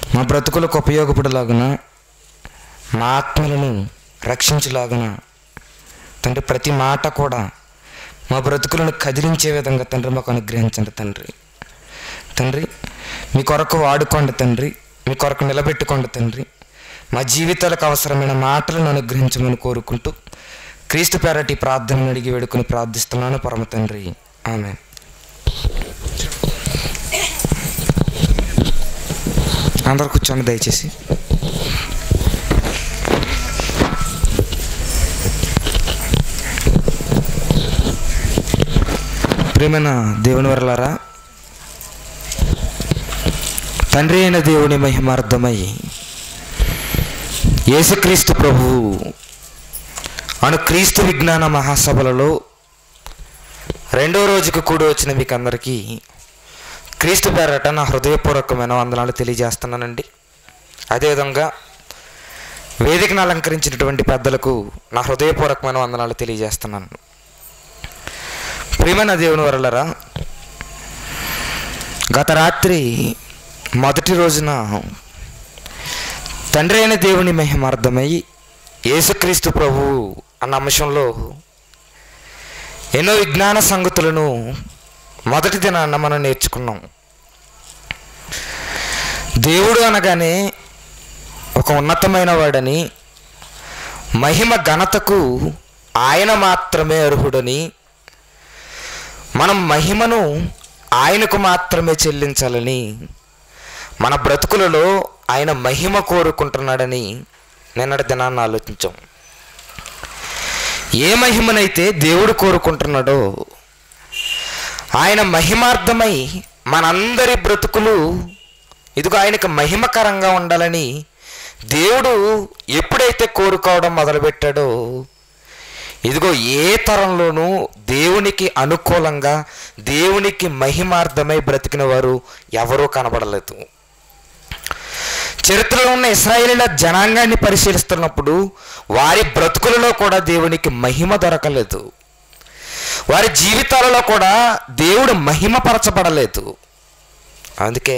మా బ్రతుకులకు ఉపయోగపడలాగున మా ఆత్మలను రక్షించలాగున తండ్రి ప్రతి మాట కూడా మా బ్రతుకులను కదిలించే విధంగా తండ్రి మాకు అనుగ్రహించండి తండ్రి తండ్రి మీ కొరకు వాడుకోండి తండ్రి మీ కొరకు నిలబెట్టుకోండి తండ్రి మా జీవితాలకు అవసరమైన మాటలను అనుగ్రహించమని కోరుకుంటూ క్రీస్తు పేరటి ప్రార్థనను అడిగి వేడుకొని ప్రార్థిస్తున్నాను పరమ తండ్రి ఆమె అందరు కూర్చోండి దయచేసి ప్రేమైన దేవుని వరలారా తండ్రి అయిన దేవుని మహిమార్థమై యేసుక్రీస్తు ప్రభువు అను క్రీస్తు విజ్ఞాన మహాసభలలో రెండో రోజుకు కూడి వచ్చిన మీకు అందరికీ క్రీస్తు పేరట నా హృదయపూర్వకమైన వందనాలు తెలియజేస్తున్నానండి అదేవిధంగా వేదికను అలంకరించినటువంటి పెద్దలకు నా హృదయపూర్వకమైన వందనాలు తెలియజేస్తున్నాను ప్రియమైన దేవుని వరలరా గత రాత్రి మొదటి రోజున తండ్రి అయిన దేవుని మహిమార్థమై యేసుక్రీస్తు ప్రభువు అన్న అంశంలో ఎన్నో విజ్ఞాన సంగతులను మొదటి దినాన్న మనం నేర్చుకున్నాం దేవుడు అనగానే ఒక ఉన్నతమైన వాడని మహిమ ఘనతకు ఆయన మాత్రమే అర్హుడని మనం మహిమను ఆయనకు మాత్రమే చెల్లించాలని మన బ్రతుకులలో ఆయన మహిమ కోరుకుంటున్నాడని నిన్నటి దినాన్ని ఆలోచించాం ఏ మహిమనైతే దేవుడు కోరుకుంటున్నాడో ఆయన మహిమార్థమై మనందరి బ్రతుకులు ఇదిగో ఆయనకు మహిమకరంగా ఉండాలని దేవుడు ఎప్పుడైతే కోరుకోవడం మొదలుపెట్టాడో ఇదిగో ఏ తరంలోనూ దేవునికి అనుకూలంగా దేవునికి మహిమార్థమై బ్రతికిన వారు ఎవరూ కనబడలేదు చరిత్రలో ఉన్న ఇస్రాయేలీల జనాంగాన్ని పరిశీలిస్తున్నప్పుడు వారి బ్రతుకులలో కూడా దేవునికి మహిమ దొరకలేదు వారి జీవితాలలో కూడా దేవుడు మహిమపరచబడలేదు అందుకే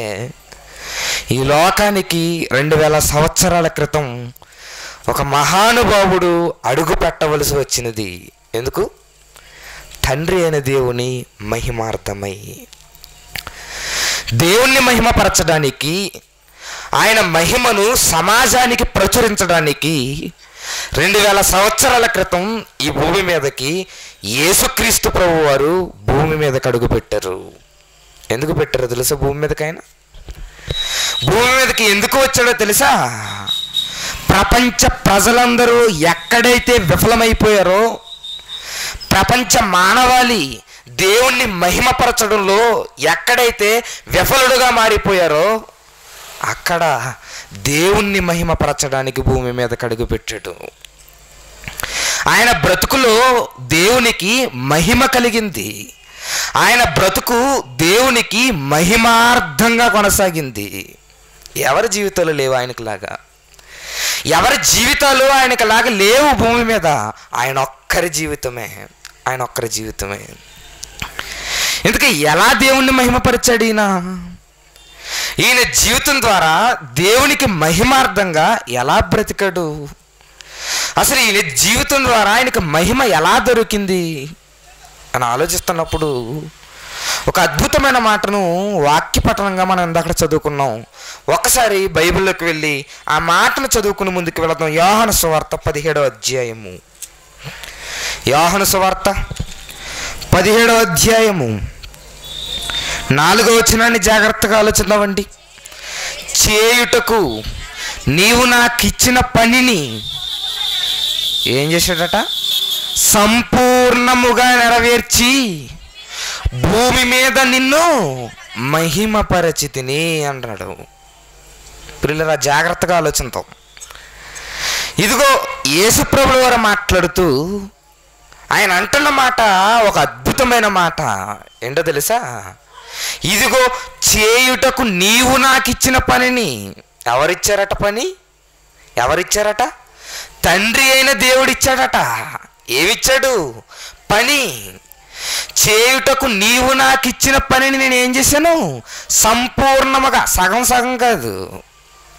ఈ లోకానికి రెండు వేల సంవత్సరాల క్రితం ఒక మహానుభావుడు అడుగు పెట్టవలసి వచ్చినది ఎందుకు తండ్రి అయిన దేవుని మహిమార్థమై దేవుణ్ణి మహిమపరచడానికి ఆయన మహిమను సమాజానికి ప్రచురించడానికి రెండు వేల సంవత్సరాల క్రితం ఈ భూమి మీదకి యేసుక్రీస్తు ప్రభు వారు భూమి మీదకి అడుగు పెట్టారు ఎందుకు పెట్టారో తెలుసా భూమి మీదకైనా భూమి మీదకి ఎందుకు వచ్చాడో తెలుసా ప్రపంచ ప్రజలందరూ ఎక్కడైతే విఫలమైపోయారో ప్రపంచ మానవాళి దేవుణ్ణి మహిమపరచడంలో ఎక్కడైతే విఫలుడుగా మారిపోయారో అక్కడ దేవుణ్ణి మహిమపరచడానికి భూమి మీద కడుగు పెట్టాడు ఆయన బ్రతుకులో దేవునికి మహిమ కలిగింది ఆయన బ్రతుకు దేవునికి మహిమార్థంగా కొనసాగింది ఎవరి జీవితాలు లేవు ఆయనకులాగా ఎవరి జీవితాలు ఆయనకు లాగా లేవు భూమి మీద ఆయన ఒక్కరి జీవితమే ఆయన ఒక్కరి జీవితమే ఇందుకే ఎలా దేవుణ్ణి మహిమపరిచాడు ఈయన ఈయన జీవితం ద్వారా దేవునికి మహిమార్థంగా ఎలా బ్రతికాడు అసలు ఈయన జీవితం ద్వారా ఆయనకు మహిమ ఎలా దొరికింది అని ఆలోచిస్తున్నప్పుడు ఒక అద్భుతమైన మాటను వాక్యపఠనంగా మనం ఇందాక చదువుకున్నాం ఒక్కసారి బైబిల్లోకి వెళ్ళి ఆ మాటను చదువుకుని ముందుకు వెళదాం యోహన సువార్త పదిహేడవ అధ్యాయము యోహన సువార్త పదిహేడవ అధ్యాయము నాలుగో వచనాన్ని జాగ్రత్తగా ఆలోచిద్దామండి చేయుటకు నీవు నాకిచ్చిన పనిని ఏం చేశాడట సంపూర్ణముగా నెరవేర్చి భూమి మీద నిన్ను మహిమపరచితిని అన్నాడు పిల్లల జాగ్రత్తగా ఆలోచిద్దాం ఇదిగో యేసుప్రభుల వారు మాట్లాడుతూ ఆయన అంటున్న మాట ఒక అద్భుతమైన మాట ఏంటో తెలుసా ఇదిగో చేయుటకు నీవు నాకు ఇచ్చిన పనిని ఎవరిచ్చారట పని ఎవరిచ్చారట తండ్రి అయిన దేవుడిచ్చాడట ఏమిచ్చాడు పని చేయుటకు నీవు నాకు ఇచ్చిన పనిని నేను ఏం చేశాను సంపూర్ణముగా సగం సగం కాదు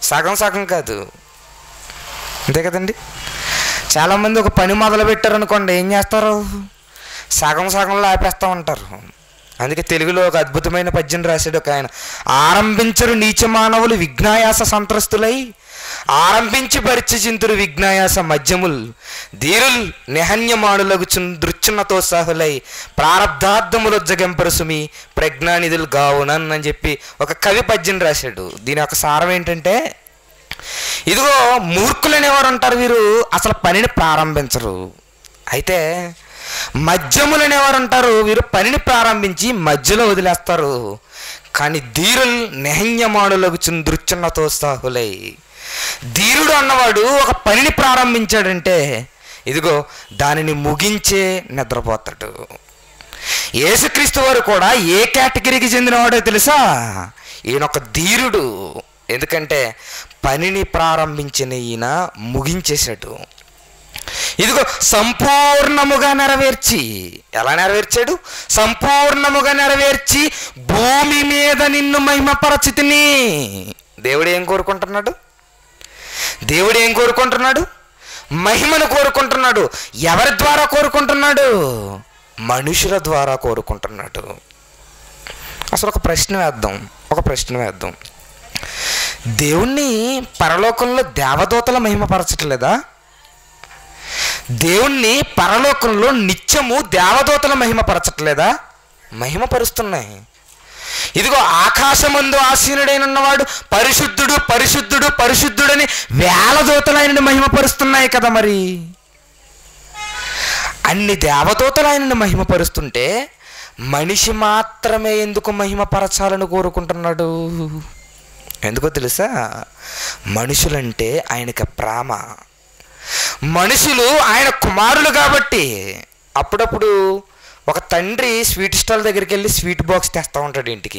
సగం సగం కాదు అంతే కదండి చాలామంది ఒక పని మొదలు పెట్టారనుకోండి ఏం చేస్తారు సగం సగంలో ఆపేస్తూ ఉంటారు అందుకే తెలుగులో ఒక అద్భుతమైన పద్యం రాశాడు ఒక ఆయన ఆరంభించరు నీచ మానవులు విఘ్నాయాస సంత్రస్తులై ఆరంభించి భరిచి చింతురు విఘ్నాయాస మధ్యముల్ ధీరుల్ నిహన్యమానులకు దృచ్చున్నతో సాహులై ప్రారంధార్థములు జగంపరుసుమి ప్రజ్ఞానిధులు గావునన్ అని చెప్పి ఒక కవి పద్యం రాశాడు దీని యొక్క సారం ఏంటంటే ఇదిగో మూర్ఖులు అనేవారు ఉంటారు వీరు అసలు పనిని ప్రారంభించరు అయితే మధ్యములు అనేవారు ఉంటారు వీరు పనిని ప్రారంభించి మధ్యలో వదిలేస్తారు కానీ ధీరులు నెహన్యమానులకు దృచ్చున్నతో సాహులై ధీరుడు అన్నవాడు ఒక పనిని ప్రారంభించాడంటే ఇదిగో దానిని ముగించే నిద్రపోతాడు యేసుక్రీస్తు వారు కూడా ఏ కేటగిరీకి చెందినవాడో తెలుసా ఈయన ఒక ధీరుడు ఎందుకంటే పనిని ప్రారంభించిన ఈయన ముగించేశాడు ఇదిగో సంపూర్ణముగా నెరవేర్చి ఎలా నెరవేర్చాడు సంపూర్ణముగా నెరవేర్చి భూమి మీద నిన్ను మహిమపరచితిని దేవుడు ఏం కోరుకుంటున్నాడు దేవుడు ఏం కోరుకుంటున్నాడు మహిమను కోరుకుంటున్నాడు ఎవరి ద్వారా కోరుకుంటున్నాడు మనుషుల ద్వారా కోరుకుంటున్నాడు అసలు ఒక ప్రశ్న వేద్దాం ఒక ప్రశ్న వేద్దాం దేవుణ్ణి పరలోకంలో దేవదూతల మహిమపరచట్లేదా దేవుణ్ణి పరలోకంలో నిత్యము దేవదూతల మహిమపరచట్లేదా మహిమపరుస్తున్నాయి ఇదిగో ఆకాశమందు ఆసీనుడైన ఉన్నవాడు పరిశుద్ధుడు పరిశుద్ధుడు పరిశుద్ధుడని వేల దూతలు ఆయనని మహిమపరుస్తున్నాయి కదా మరి అన్ని దేవదూతలు ఆయనని మహిమపరుస్తుంటే మనిషి మాత్రమే ఎందుకు మహిమపరచాలని కోరుకుంటున్నాడు ఎందుకో తెలుసా మనుషులంటే ఆయనకి ప్రేమ మనుషులు ఆయన కుమారులు కాబట్టి అప్పుడప్పుడు ఒక తండ్రి స్వీట్ స్టాల్ దగ్గరికి వెళ్ళి స్వీట్ బాక్స్ తెస్తూ ఉంటాడు ఇంటికి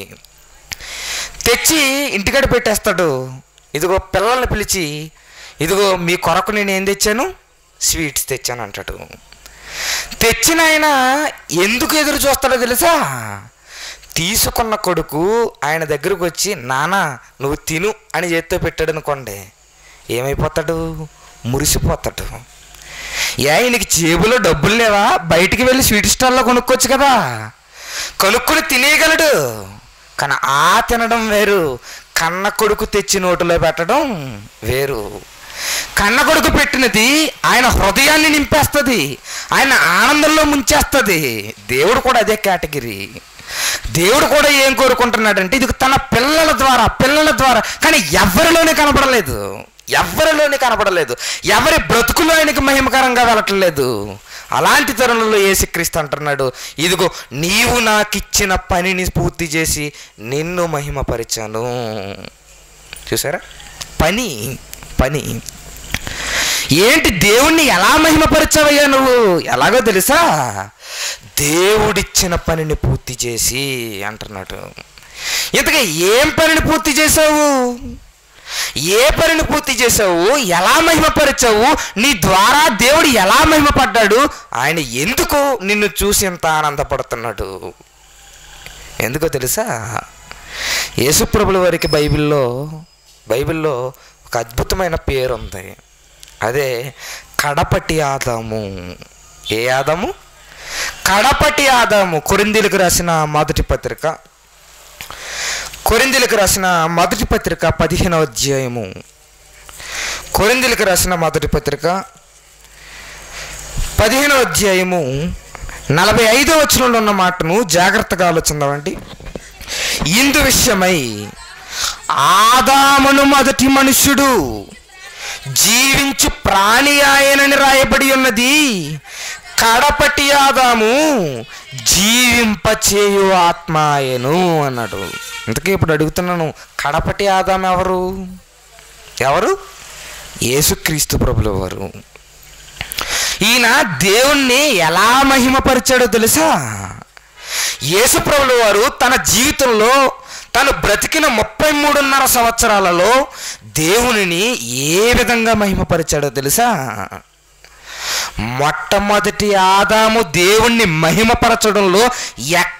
తెచ్చి ఇంటికాడ పెట్టేస్తాడు ఇదిగో పిల్లల్ని పిలిచి ఇదిగో మీ కొరకు నేను ఏం తెచ్చాను స్వీట్స్ తెచ్చాను అంటాడు తెచ్చిన ఆయన ఎందుకు ఎదురు చూస్తాడో తెలుసా తీసుకున్న కొడుకు ఆయన దగ్గరకు వచ్చి నానా నువ్వు తిను అని చేత్తో పెట్టాడు అనుకోండి ఏమైపోతాడు మురిసిపోతాడు ఏ ఆయనకి జేబులో డబ్బులు లేవా బయటికి వెళ్ళి స్వీట్ స్టాల్లో కొనుక్కోవచ్చు కదా కొనుక్కొని తినేయగలడు కానీ ఆ తినడం వేరు కన్న కొడుకు తెచ్చి నోటిలో పెట్టడం వేరు కన్న కొడుకు పెట్టినది ఆయన హృదయాన్ని నింపేస్తుంది ఆయన ఆనందంలో ముంచేస్తుంది దేవుడు కూడా అదే కేటగిరీ దేవుడు కూడా ఏం కోరుకుంటున్నాడంటే ఇది తన పిల్లల ద్వారా పిల్లల ద్వారా కానీ ఎవరిలోనే కనపడలేదు ఎవరిలోనే కనపడలేదు ఎవరి బ్రతుకులో ఆయనకి మహిమకరంగా వెళ్ళట్లేదు అలాంటి తరుణంలో ఏసుక్రీస్తు అంటున్నాడు ఇదిగో నీవు నాకిచ్చిన పనిని పూర్తి చేసి నిన్ను మహిమపరిచాను చూసారా పని పని ఏంటి దేవుణ్ణి ఎలా మహిమపరిచావయ్యా నువ్వు ఎలాగో తెలుసా దేవుడిచ్చిన పనిని పూర్తి చేసి అంటున్నాడు ఇంతగా ఏం పనిని పూర్తి చేసావు ఏ పనిని పూర్తి చేసావు ఎలా మహిమపరిచావు నీ ద్వారా దేవుడు ఎలా మహిమపడ్డాడు ఆయన ఎందుకు నిన్ను చూసి ఎంత ఆనందపడుతున్నాడు ఎందుకో తెలుసా యేసుప్రభుల వారికి బైబిల్లో బైబిల్లో ఒక అద్భుతమైన పేరు ఉంది అదే కడపటి ఆదాము ఏ ఆదాము కడపటి ఆదాము కొరిందీలకు రాసిన మొదటి పత్రిక కొరిందీలకు రాసిన మొదటి పత్రిక పదిహేనవ అధ్యాయము కొరిందీలకు రాసిన మొదటి పత్రిక పదిహేనవ అధ్యాయము నలభై ఐదో వచనంలో ఉన్న మాటను జాగ్రత్తగా ఆలోచిందామండి ఇందు విషయమై ఆదామును మొదటి మనుష్యుడు జీవించు ప్రాణి ఆయనని రాయబడి ఉన్నది కడపటి ఆదాము జీవింపచేయు ఆత్మ ఆయను అన్నాడు ఇంతకీ ఇప్పుడు అడుగుతున్నాను కడపటి ఆదాం ఎవరు ఎవరు యేసుక్రీస్తు ప్రభుల వారు ఈయన దేవుణ్ణి ఎలా మహిమపరిచాడో తెలుసా యేసుప్రభుల వారు తన జీవితంలో తను బ్రతికిన ముప్పై మూడున్నర సంవత్సరాలలో దేవునిని ఏ విధంగా మహిమపరిచాడో తెలుసా మొట్టమొదటి ఆదాము దేవుణ్ణి మహిమపరచడంలో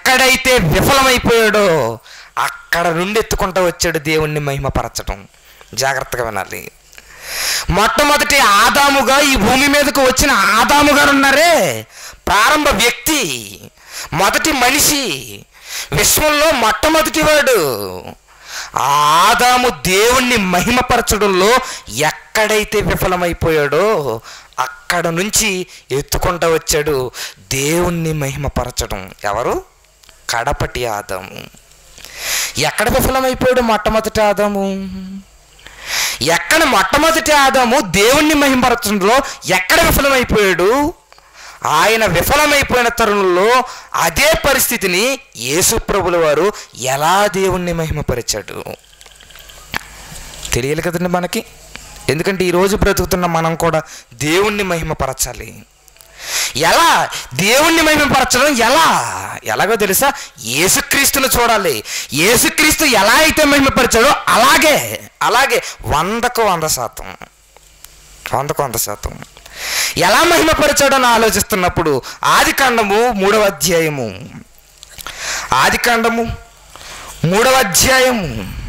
ఎక్కడైతే విఫలమైపోయాడో అక్కడ నుండి ఎత్తుకుంటూ వచ్చాడు దేవుణ్ణి మహిమపరచడం జాగ్రత్తగా వినాలి మొట్టమొదటి ఆదాముగా ఈ భూమి మీదకు వచ్చిన ఆదాము గారు ఉన్నారే ప్రారంభ వ్యక్తి మొదటి మనిషి విశ్వంలో మొట్టమొదటి వాడు ఆ ఆదాము దేవుణ్ణి మహిమపరచడంలో ఎక్కడైతే విఫలమైపోయాడో అక్కడ నుంచి ఎత్తుకుంటూ వచ్చాడు దేవుణ్ణి మహిమపరచడం ఎవరు కడపటి ఆదాము ఎక్కడ విఫలమైపోయాడు మొట్టమొదటి ఆదాము ఎక్కడ మొట్టమొదటి ఆదాము దేవుణ్ణి మహిమపరచడంలో ఎక్కడ విఫలమైపోయాడు ఆయన విఫలమైపోయిన తరుణంలో అదే పరిస్థితిని యేసు ప్రభుల వారు ఎలా దేవుణ్ణి మహిమపరిచాడు తెలియాలి కదండి మనకి ఎందుకంటే ఈరోజు బ్రతుకుతున్న మనం కూడా దేవుణ్ణి మహిమపరచాలి ఎలా దేవుణ్ణి మహిమపరచడం ఎలా ఎలాగో తెలుసా యేసుక్రీస్తును చూడాలి యేసుక్రీస్తు ఎలా అయితే మహిమపరిచాడో అలాగే అలాగే వందకు వంద శాతం వందకు వంద శాతం ఎలా మహిమపరిచాడని ఆలోచిస్తున్నప్పుడు ఆది కాండము మూడవ అధ్యాయము ఆది కాండము మూడవ అధ్యాయము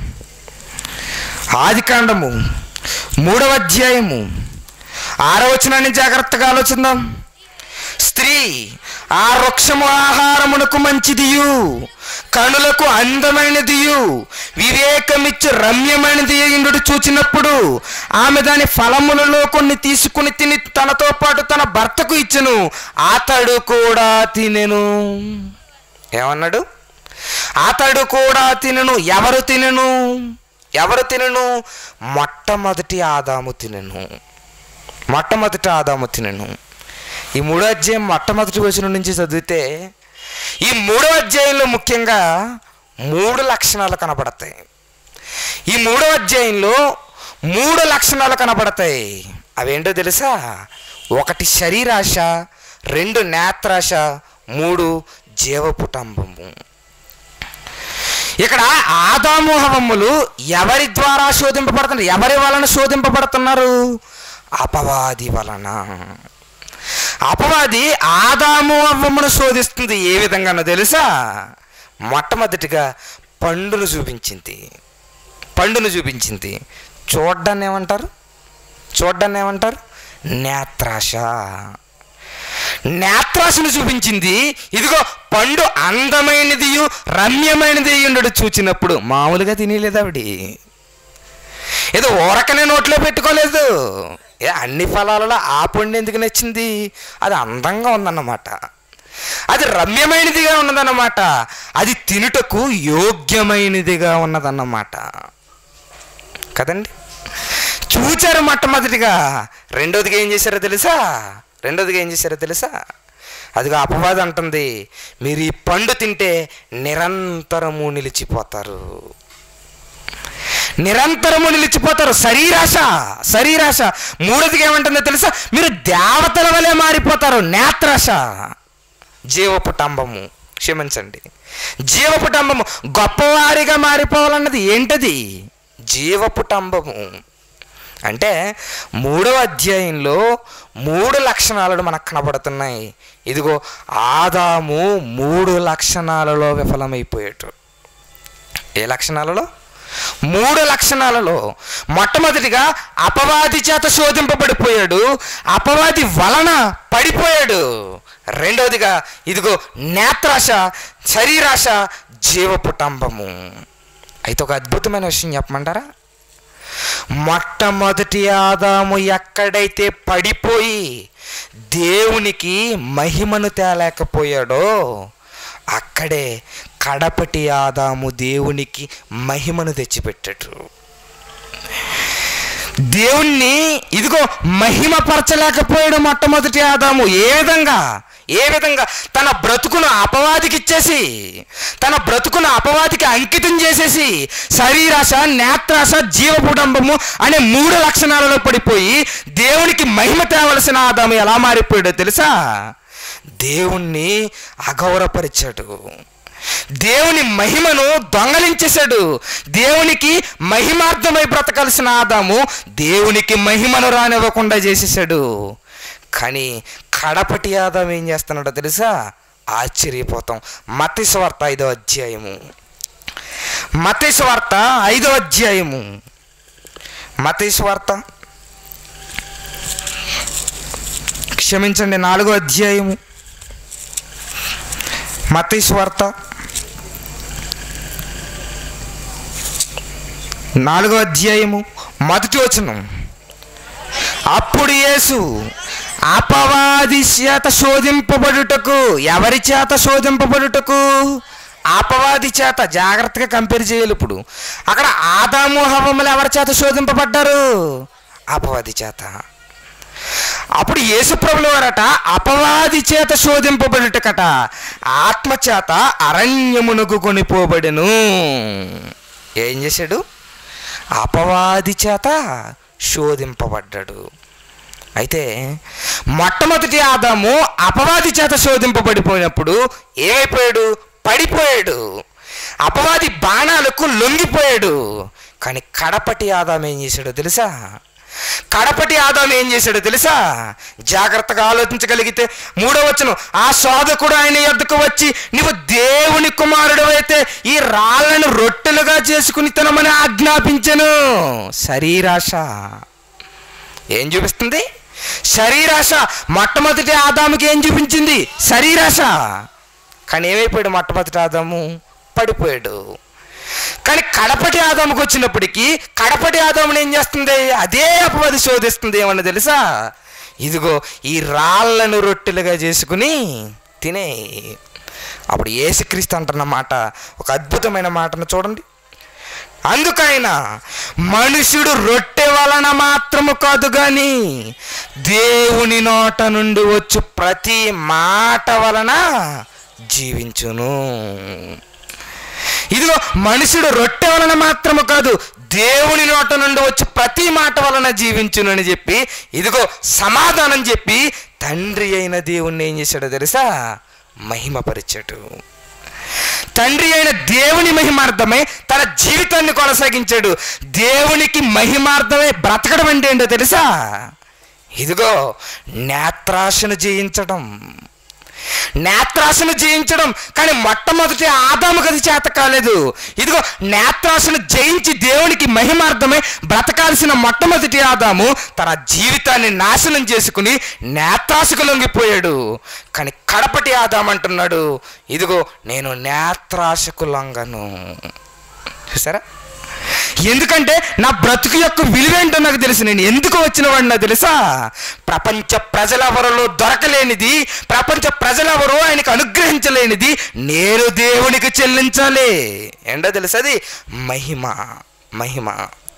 ఆది కాండము మూడవ అధ్యాయము ఆరో వచనాన్ని జాగ్రత్తగా ఆలోచిద్దాం స్త్రీ ఆ వృక్షము ఆహారమునకు మంచిదియు కనులకు అందమైనదియు వివేకమిచ్చు రమ్యమైనది ఇండు చూచినప్పుడు ఆమె దాని ఫలములలో కొన్ని తీసుకుని తిని తనతో పాటు తన భర్తకు ఇచ్చెను అతడు కూడా తినెను ఏమన్నాడు అతడు కూడా తినను ఎవరు తినను ఎవరు తినను మొట్టమొదటి ఆదాము తినను మొట్టమొదటి ఆదాము తినను ఈ మూడో అధ్యాయం మొట్టమొదటి వచనం నుంచి చదివితే ఈ మూడో అధ్యాయంలో ముఖ్యంగా మూడు లక్షణాలు కనబడతాయి ఈ మూడో అధ్యాయంలో మూడు లక్షణాలు కనబడతాయి అవేంటో తెలుసా ఒకటి శరీరాశ రెండు నేత్రాశ మూడు జీవపుటంబము ఇక్కడ ఆదాము హవమ్ములు ఎవరి ద్వారా శోధింపబడుతున్నారు ఎవరి వలన శోధింపబడుతున్నారు అపవాది వలన అపవాది ఆదాము అవ్వమును శోధిస్తుంది ఏ విధంగానో తెలుసా మొట్టమొదటిగా పండును చూపించింది పండును చూపించింది చూడ్డాన్ని ఏమంటారు చూడ్డాన్ని ఏమంటారు నేత్రాశ నేత్రాశను చూపించింది ఇదిగో పండు అందమైనది రమ్యమైనది ఉండడు చూచినప్పుడు మామూలుగా తినేలేదు ఆవిడ ఏదో ఊరకనే నోట్లో పెట్టుకోలేదు ఏ అన్ని ఫలాలలో ఆ పండు ఎందుకు నచ్చింది అది అందంగా ఉందన్నమాట అది రమ్యమైనదిగా ఉన్నదన్నమాట అది తినుటకు యోగ్యమైనదిగా ఉన్నదన్నమాట కదండి చూచారు మొట్టమొదటిగా రెండోదిగా ఏం చేశారో తెలుసా రెండోదిగా ఏం చేశారో తెలుసా అదిగో అపవాదం అంటుంది మీరు ఈ పండు తింటే నిరంతరము నిలిచిపోతారు నిరంతరము నిలిచిపోతారు శరీరాశ శరీరాశ మూడోదిగా ఏమంటుందో తెలుసా మీరు దేవతల వలె మారిపోతారు నేత్రాశ జీవపుటంబము క్షమించండి జీవపుటంబము గొప్పవారిగా మారిపోవాలన్నది ఏంటది జీవపుటంబము అంటే మూడవ అధ్యాయంలో మూడు లక్షణాలు మనకు కనబడుతున్నాయి ఇదిగో ఆదాము మూడు లక్షణాలలో విఫలమైపోయాడు ఏ లక్షణాలలో మూడు లక్షణాలలో మొట్టమొదటిగా అపవాది చేత శోధింపబడిపోయాడు అపవాది వలన పడిపోయాడు రెండవదిగా ఇదిగో నేత్రాశ శరీరాశ జీవపుటంబము అయితే ఒక అద్భుతమైన విషయం చెప్పమంటారా మొట్టమొదటి ఆదాము ఎక్కడైతే పడిపోయి దేవునికి మహిమను తేలేకపోయాడో అక్కడే కడపటి ఆదాము దేవునికి మహిమను తెచ్చిపెట్టాడు దేవుణ్ణి ఇదిగో మహిమపరచలేకపోయాడు మొట్టమొదటి ఆదాము ఏ విధంగా ఏ విధంగా తన బ్రతుకును అపవాదికి ఇచ్చేసి తన బ్రతుకును అపవాదికి అంకితం చేసేసి శరీరాశ నేత్రాశ జీవపుడంబము అనే మూడు లక్షణాలలో పడిపోయి దేవునికి మహిమ తేవలసిన ఆదాము ఎలా మారిపోయాడో తెలుసా దేవుణ్ణి అగౌరవపరిచాడు దేవుని మహిమను దొంగలించేశాడు దేవునికి మహిమార్థమై బ్రతకాల్సిన ఆదాము దేవునికి మహిమను రానివ్వకుండా చేసేసాడు కానీ కడపటి ఆదాం ఏం చేస్తున్నాడో తెలుసా ఆశ్చర్యపోతాం మతి స్వార్త ఐదో అధ్యాయము మతి స్వార్త ఐదో అధ్యాయము మతేసు వార్త క్షమించండి నాలుగో అధ్యాయము మతేసు వార్త నాలుగో అధ్యాయము మొదటి వచనం అప్పుడు యేసు అపవాది చేత శోధింపబడుటకు ఎవరి చేత శోధింపబడుటకు అపవాది చేత జాగ్రత్తగా కంపేర్ చేయాలి ఇప్పుడు అక్కడ ఆదాము హవములు ఎవరి చేత శోధింపబడ్డారు అపవాది చేత అప్పుడు యేసుప్రభుల వారట అపవాది చేత శోధింపబడుటకట ఆత్మ చేత అరణ్యమునకు కొనిపోబడెను ఏం చేశాడు అపవాది చేత శోధింపబడ్డాడు అయితే మొట్టమొదటి ఆదాము అపవాది చేత శోధింపబడిపోయినప్పుడు ఏమైపోయాడు పడిపోయాడు అపవాది బాణాలకు లొంగిపోయాడు కానీ కడపటి ఆదాం ఏం చేశాడో తెలుసా కడపటి ఆదాం ఏం చేశాడో తెలుసా జాగ్రత్తగా ఆలోచించగలిగితే మూడో వచనం ఆ శోధకుడు ఆయన యొద్దకు వచ్చి నీవు దేవుని కుమారుడు అయితే ఈ రాళ్లను రొట్టెలుగా చేసుకుని తినమని ఆజ్ఞాపించను శరీరాశ ఏం చూపిస్తుంది శరీరాశ మొట్టమొదటి ఆదాముకి ఏం చూపించింది శరీరాశ కానీ ఏమైపోయాడు మొట్టమొదటి ఆదాము పడిపోయాడు కానీ కడపటి ఆదాముకు వచ్చినప్పటికీ కడపటి ఆదాముని ఏం చేస్తుంది అదే అపవాది శోధిస్తుంది ఏమన్నా తెలుసా ఇదిగో ఈ రాళ్లను రొట్టెలుగా చేసుకుని తినే అప్పుడు ఏసుక్రీస్తు అంటున్న మాట ఒక అద్భుతమైన మాటను చూడండి అందుకైనా మనుషుడు రొట్టె వలన మాత్రము కాదు గాని దేవుని నోట నుండి వచ్చు ప్రతి మాట వలన జీవించును ఇదిగో మనుషుడు రొట్టె వలన మాత్రము కాదు దేవుని నోట నుండి వచ్చి ప్రతి మాట వలన జీవించును అని చెప్పి ఇదిగో సమాధానం చెప్పి తండ్రి అయిన దేవుణ్ణి ఏం చేశాడో తెలుసా మహిమపరిచాడు తండ్రి అయిన దేవుని మహిమార్థమై తన జీవితాన్ని కొనసాగించాడు దేవునికి మహిమార్థమై బ్రతకడం అంటే ఏంటో తెలుసా ఇదిగో నేత్రాశను జయించడం నేత్రాశను జయించడం కానీ మొట్టమొదటి ఆదాముకు అది చేత కాలేదు ఇదిగో నేత్రాశను జయించి దేవునికి మహిమార్థమై బ్రతకాల్సిన మొట్టమొదటి ఆదాము తన జీవితాన్ని నాశనం చేసుకుని నేత్రాశకు లొంగిపోయాడు కానీ కడపటి ఆదాం అంటున్నాడు ఇదిగో నేను నేత్రాశకు లొంగను చూసారా ఎందుకంటే నా బ్రతుకు యొక్క విలువేంటో నాకు తెలుసు నేను ఎందుకు వచ్చిన వాడిని నాకు తెలుసా ప్రపంచ ప్రజలెవరిలో దొరకలేనిది ప్రపంచ ప్రజలెవరో ఆయనకు అనుగ్రహించలేనిది నేను దేవునికి చెల్లించాలి ఏంటో తెలుసు అది మహిమ మహిమ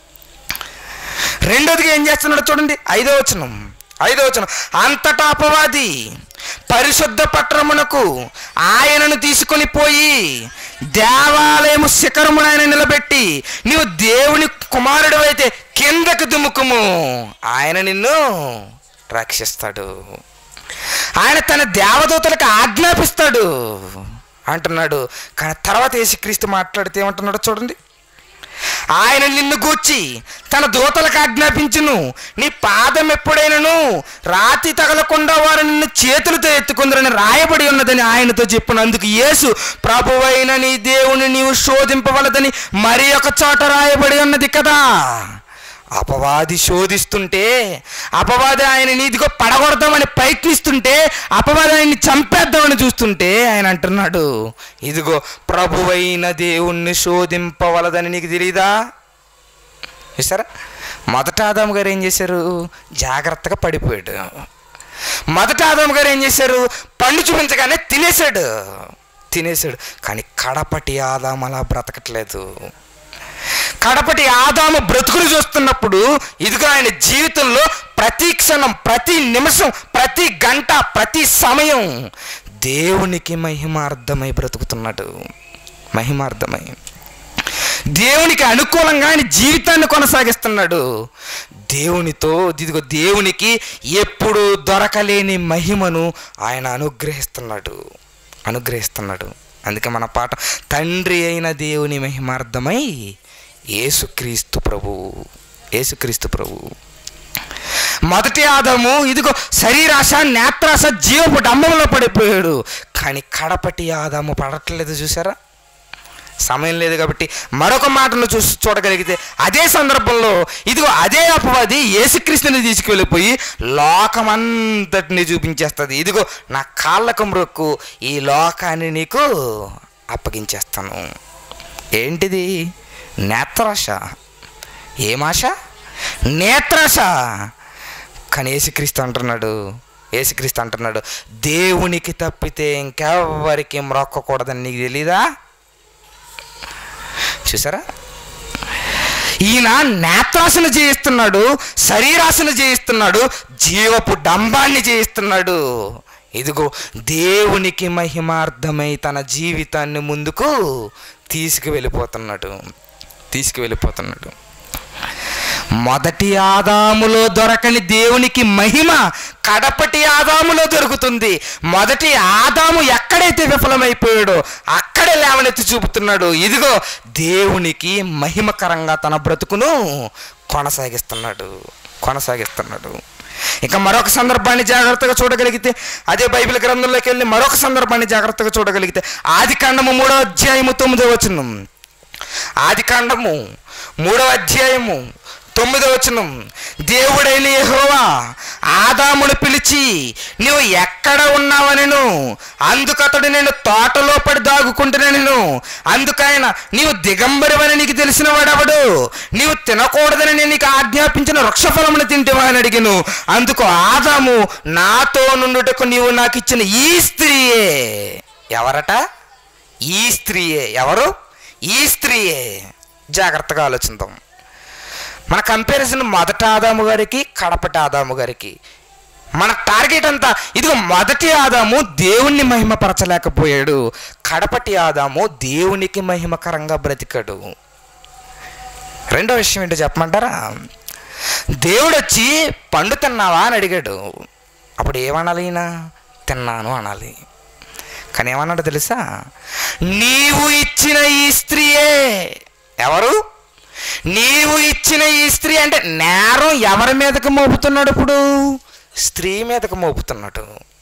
రెండోదిగా ఏం చేస్తున్నాడు చూడండి ఐదో వచనం ఐదో వచనం అంతటా అపవాది పరిశుద్ధ పట్టణమునకు ఆయనను తీసుకొని పోయి దేవాలయము శిఖరమును ఆయన నిలబెట్టి నీవు దేవుని కుమారుడు అయితే కిందకు దుముకుము ఆయన నిన్ను రక్షిస్తాడు ఆయన తన దేవదూతలకు ఆజ్ఞాపిస్తాడు అంటున్నాడు కానీ తర్వాత యేసుక్రీస్తు మాట్లాడితే ఏమంటున్నాడో చూడండి ఆయన నిన్ను గూర్చి తన దూతలకు ఆజ్ఞాపించును నీ పాదం ఎప్పుడైనను రాతి తగలకుండా వారు నిన్ను చేతులతో ఎత్తుకుందరని రాయబడి ఉన్నదని ఆయనతో చెప్పినందుకు యేసు ప్రభువైన నీ దేవుని నీవు శోధింపవలదని మరి ఒక చోట రాయబడి ఉన్నది కదా అపవాది శోధిస్తుంటే అపవాది ఆయన నీదిగో పడగొడదామని ప్రయత్నిస్తుంటే అపవాది ఆయన్ని చంపేద్దామని చూస్తుంటే ఆయన అంటున్నాడు ఇదిగో ప్రభువైన దేవుణ్ణి శోధింపవలదని నీకు తెలియదా చూసారా మొదట ఆదాము గారు ఏం చేశారు జాగ్రత్తగా పడిపోయాడు మొదట ఆదాము గారు ఏం చేశారు పండు చూపించగానే తినేశాడు తినేశాడు కానీ కడపటి ఆదాం అలా బ్రతకట్లేదు కడపటి ఆదాము బ్రతుకులు చూస్తున్నప్పుడు ఇదిగో ఆయన జీవితంలో ప్రతి క్షణం ప్రతి నిమిషం ప్రతి గంట ప్రతి సమయం దేవునికి మహిమార్థమై బ్రతుకుతున్నాడు మహిమార్థమై దేవునికి అనుకూలంగా ఆయన జీవితాన్ని కొనసాగిస్తున్నాడు దేవునితో ఇదిగో దేవునికి ఎప్పుడు దొరకలేని మహిమను ఆయన అనుగ్రహిస్తున్నాడు అనుగ్రహిస్తున్నాడు అందుకే మన పాట తండ్రి అయిన దేవుని మహిమార్థమై యేసుక్రీస్తు ప్రభు యేసుక్రీస్తు ప్రభు మొదటి ఆదాము ఇదిగో శరీరాశ నేత్రాశ జీవపు డంబంలో పడిపోయాడు కానీ కడపటి ఆదాము పడట్లేదు చూసారా సమయం లేదు కాబట్టి మరొక మాటను చూసి చూడగలిగితే అదే సందర్భంలో ఇదిగో అదే అపవాది యేసుక్రీస్తుని తీసుకువెళ్ళిపోయి లోకమంతటిని చూపించేస్తుంది ఇదిగో నా కాళ్ళకు మ్రొక్కు ఈ లోకాన్ని నీకు అప్పగించేస్తాను ఏంటిది నేత్రాశ ఏమాశ నేత్రాశ కానీ యేసుక్రీస్తు అంటున్నాడు యేసుక్రీస్తు అంటున్నాడు దేవునికి తప్పితే ఇంకెవ్వరికి మ్రొక్కకూడదని నీకు తెలీదా చూసారా ఈయన నేత్రాసన చేయిస్తున్నాడు శరీరాసన చేయిస్తున్నాడు జీవపు డంబాన్ని చేయిస్తున్నాడు ఇదిగో దేవునికి మహిమార్థమై తన జీవితాన్ని ముందుకు తీసుకువెళ్ళిపోతున్నాడు తీసుకువెళ్ళిపోతున్నాడు మొదటి ఆదాములో దొరకని దేవునికి మహిమ కడపటి ఆదాములో దొరుకుతుంది మొదటి ఆదాము ఎక్కడైతే విఫలమైపోయాడో అక్కడే లేవనెత్తి చూపుతున్నాడు ఇదిగో దేవునికి మహిమకరంగా తన బ్రతుకును కొనసాగిస్తున్నాడు కొనసాగిస్తున్నాడు ఇక మరొక సందర్భాన్ని జాగ్రత్తగా చూడగలిగితే అదే బైబిల్ గ్రంథంలోకి వెళ్ళి మరొక సందర్భాన్ని జాగ్రత్తగా చూడగలిగితే ఆది కాండము మూడో అధ్యాయము తొమ్మిదో వచనం ఆది కాండము మూడవ అధ్యాయము తొమ్మిదో వచనం దేవుడైన యెహోవా ఆదామును పిలిచి నీవు ఎక్కడ ఉన్నావనెను అందుకతడు నేను తోటలో పడి దాగుకుంటున్నాను అందుకైన నీవు దిగంబరివని నీకు తెలిసిన వాడవడు నీవు తినకూడదని నేను నీకు ఆజ్ఞాపించిన వృక్షఫలమును తింటివా అని అడిగిను అందుకు ఆదాము నాతో నుండుటకు నీవు నాకు ఇచ్చిన ఈ స్త్రీయే ఎవరట ఈ స్త్రీయే ఎవరు ఈ స్త్రీయే జాగ్రత్తగా ఆలోచిద్దాం మన కంపారిజన్ మొదట ఆదాము గారికి కడపటి ఆదాము గారికి మన టార్గెట్ అంతా ఇదిగో మొదటి ఆదాము దేవుణ్ణి మహిమపరచలేకపోయాడు కడపటి ఆదాము దేవునికి మహిమకరంగా బ్రతికాడు రెండో విషయం ఏంటో చెప్పమంటారా దేవుడు వచ్చి పండు తిన్నావా అని అడిగాడు అప్పుడు ఏమనాలి ఈయన తిన్నాను అనాలి కానీ ఏమన్నాడు తెలుసా నీవు ఇచ్చిన ఈ స్త్రీయే ఎవరు నీవు ఇచ్చిన ఈ స్త్రీ అంటే నేరం ఎవరి మీదకి మోపుతున్నాడు ఇప్పుడు స్త్రీ మీదకి మోపుతున్నాడు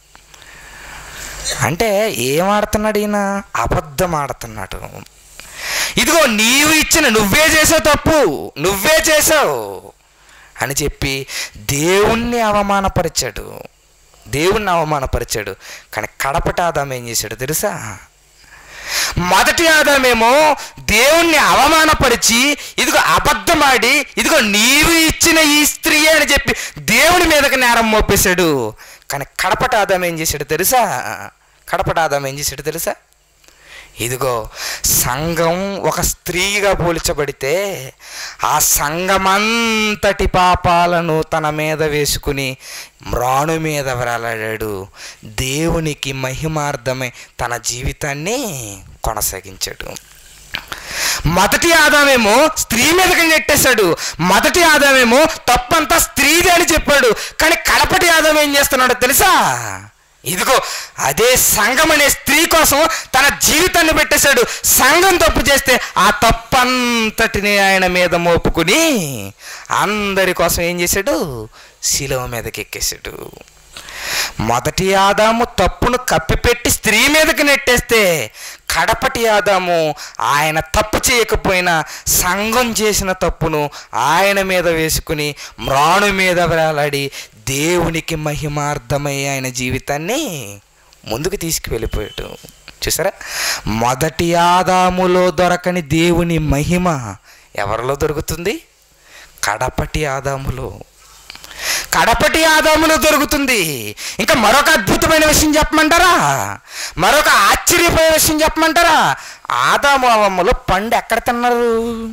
అంటే ఏం ఆడుతున్నాడు ఈయన అబద్ధం ఆడుతున్నాడు ఇదిగో నీవు ఇచ్చిన నువ్వే చేసావు తప్పు నువ్వే చేసావు అని చెప్పి దేవుణ్ణి అవమానపరిచాడు దేవుణ్ణి అవమానపరిచాడు కానీ కడపటి ఆదాం ఏం చేశాడు తెలుసా మొదటి ఆదామేమో దేవుణ్ణి అవమానపరిచి ఇదిగో అబద్ధమాడి ఇదిగో నీవు ఇచ్చిన ఈ స్త్రీ అని చెప్పి దేవుని మీదకి నేరం మోపేశాడు కానీ కడపటి ఆదాం ఏం చేశాడు తెలుసా కడపటి ఆదాం ఏం చేశాడు తెలుసా ఇదిగో సంఘం ఒక స్త్రీగా పోల్చబడితే ఆ సంఘమంతటి పాపాలను తన మీద వేసుకుని మ్రాణు మీద వేలాడాడు దేవునికి మహిమార్థమై తన జీవితాన్ని కొనసాగించాడు మొదటి ఆదామేమో స్త్రీ మీదకి నెట్టేశాడు మొదటి ఆదామేమో తప్పంతా స్త్రీది అని చెప్పాడు కానీ కడపటి ఆదాం ఏం చేస్తున్నాడో తెలుసా ఇదిగో అదే సంఘం అనే స్త్రీ కోసం తన జీవితాన్ని పెట్టేశాడు సంఘం తప్పు చేస్తే ఆ తప్పంతటిని ఆయన మీద మోపుకుని అందరి కోసం ఏం చేశాడు శిలువ మీదకి ఎక్కేశాడు మొదటి ఆదాము తప్పును కప్పిపెట్టి స్త్రీ మీదకి నెట్టేస్తే కడపటి ఆదాము ఆయన తప్పు చేయకపోయినా సంఘం చేసిన తప్పును ఆయన మీద వేసుకుని మ్రాణు మీద వేలాడి దేవునికి మహిమార్థమై ఆయన జీవితాన్ని ముందుకు తీసుకువెళ్ళిపోయాడు చూసారా మొదటి ఆదాములో దొరకని దేవుని మహిమ ఎవరిలో దొరుకుతుంది కడపటి ఆదాములో కడపటి ఆదాములో దొరుకుతుంది ఇంకా మరొక అద్భుతమైన విషయం చెప్పమంటారా మరొక ఆశ్చర్యపోయే విషయం చెప్పమంటారా ఆదాము అవమ్మలో పండు ఎక్కడ తిన్నారు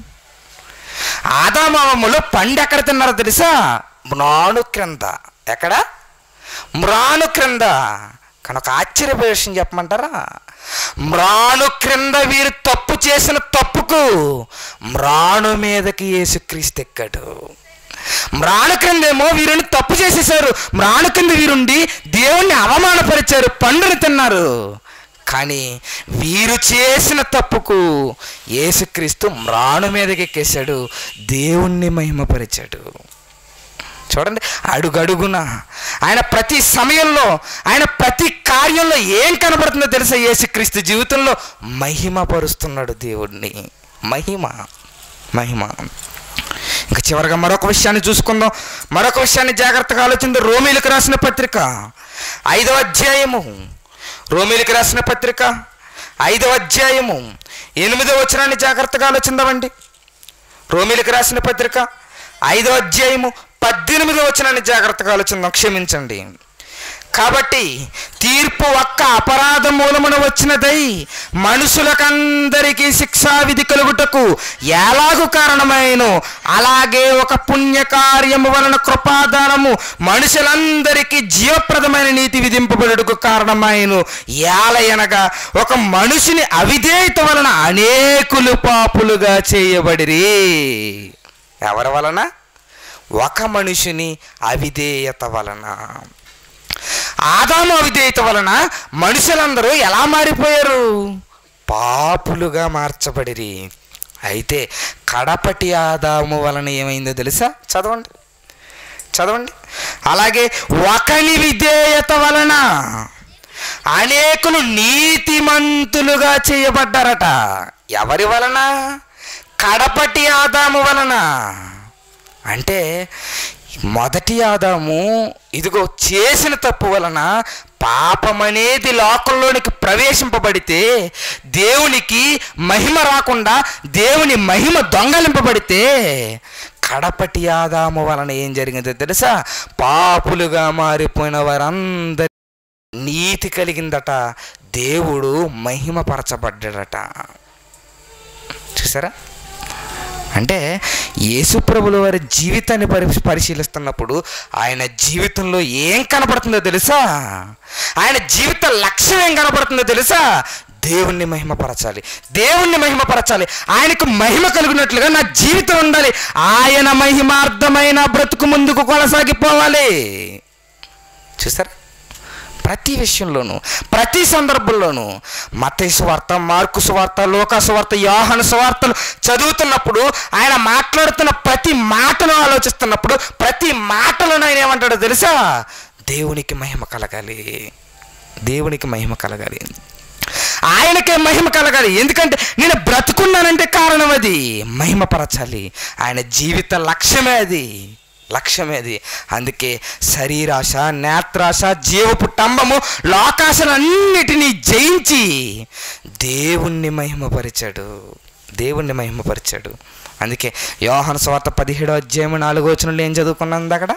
ఆదాము అవమ్మలో పండు ఎక్కడ తిన్నారో తెలుసా మ్రాణు క్రింద ఎక్కడ మ్రాణు క్రింద కానీ ఒక ఆశ్చర్యపోయే విషయం చెప్పమంటారా మ్రాణు క్రింద వీరు తప్పు చేసిన తప్పుకు మ్రాణు మీదకి యేసుక్రీస్తు ఎక్కాడు మ్రాణు క్రిందేమో వీరిని తప్పు చేసేసారు మ్రాణు కింద వీరుండి దేవుణ్ణి అవమానపరిచారు పండుని తిన్నారు కానీ వీరు చేసిన తప్పుకు యేసుక్రీస్తు మ్రాణు మీదకి ఎక్కేశాడు దేవుణ్ణి మహిమపరిచాడు చూడండి అడుగడుగున ఆయన ప్రతి సమయంలో ఆయన ప్రతి కార్యంలో ఏం కనబడుతుందో తెలుసా యేసుక్రీస్తు జీవితంలో మహిమ పరుస్తున్నాడు దేవుడిని మహిమ మహిమ ఇంకా చివరిగా మరొక విషయాన్ని చూసుకుందాం మరొక విషయాన్ని జాగ్రత్తగా ఆలోచింది రోమిలకు రాసిన పత్రిక ఐదవ అధ్యాయము రోమిలకు రాసిన పత్రిక ఐదవ అధ్యాయము ఎనిమిదవ వచనాన్ని జాగ్రత్తగా ఆలోచిందామండి రోమిలకు రాసిన పత్రిక ఐదో అధ్యాయము పద్దెనిమిదో వచనాన్ని జాగ్రత్తగా ఆలోచిందాం క్షమించండి కాబట్టి తీర్పు ఒక్క అపరాధ మూలమున వచ్చినదై మనుషులకందరికీ శిక్షా విధి కలుగుటకు ఎలాగు కారణమైన అలాగే ఒక పుణ్యకార్యము వలన కృపాదానము మనుషులందరికీ జీవప్రదమైన నీతి విధింపబడుటకు కారణమైన ఏలయనగా ఒక మనుషుని అవిధేయత వలన అనేకులు పాపులుగా చేయబడిరి ఎవరి వలన ఒక మనిషిని అవిధేయత వలన ఆదాము అవిధేయత వలన మనుషులందరూ ఎలా మారిపోయారు పాపులుగా మార్చబడిరి అయితే కడపటి ఆదాము వలన ఏమైందో తెలుసా చదవండి చదవండి అలాగే ఒకని విధేయత వలన అనేకులు నీతిమంతులుగా చేయబడ్డారట ఎవరి వలన కడపటి ఆదాము వలన అంటే మొదటి ఆదాము ఇదిగో చేసిన తప్పు వలన పాపం అనేది లోకంలోనికి ప్రవేశింపబడితే దేవునికి మహిమ రాకుండా దేవుని మహిమ దొంగలింపబడితే కడపటి ఆదాము వలన ఏం జరిగిందో తెలుసా పాపులుగా మారిపోయిన వారందరి నీతి కలిగిందట దేవుడు మహిమపరచబడ్డాడట చూసారా అంటే యేసుప్రభుల వారి జీవితాన్ని పరి పరిశీలిస్తున్నప్పుడు ఆయన జీవితంలో ఏం కనపడుతుందో తెలుసా ఆయన జీవిత లక్ష్యం ఏం కనపడుతుందో తెలుసా దేవుణ్ణి మహిమపరచాలి దేవుణ్ణి మహిమపరచాలి ఆయనకు మహిమ కలిగినట్లుగా నా జీవితం ఉండాలి ఆయన మహిమార్థమైన బ్రతుకు ముందుకు కొనసాగిపోవాలి చూసారా ప్రతి విషయంలోనూ ప్రతి సందర్భంలోనూ మతయ సువార్త మార్కు సువార్త లోకా సువార్త యోహన సువార్తలు చదువుతున్నప్పుడు ఆయన మాట్లాడుతున్న ప్రతి మాటను ఆలోచిస్తున్నప్పుడు ప్రతి మాటలను ఆయన ఏమంటాడో తెలుసా దేవునికి మహిమ కలగాలి దేవునికి మహిమ కలగాలి ఆయనకే మహిమ కలగాలి ఎందుకంటే నేను బ్రతుకున్నానంటే కారణం అది మహిమపరచాలి ఆయన జీవిత లక్ష్యమే అది లక్ష్యమే అది అందుకే శరీరాశ నేత్రాశ జీవపు టంబము లోకాశలన్నిటినీ జయించి దేవుణ్ణి మహిమపరిచాడు దేవుణ్ణి మహిమపరిచాడు అందుకే యోహన స్వార్త పదిహేడో అధ్యాయం నాలుగో వచనంలో ఏం చదువుకున్నాం అక్కడ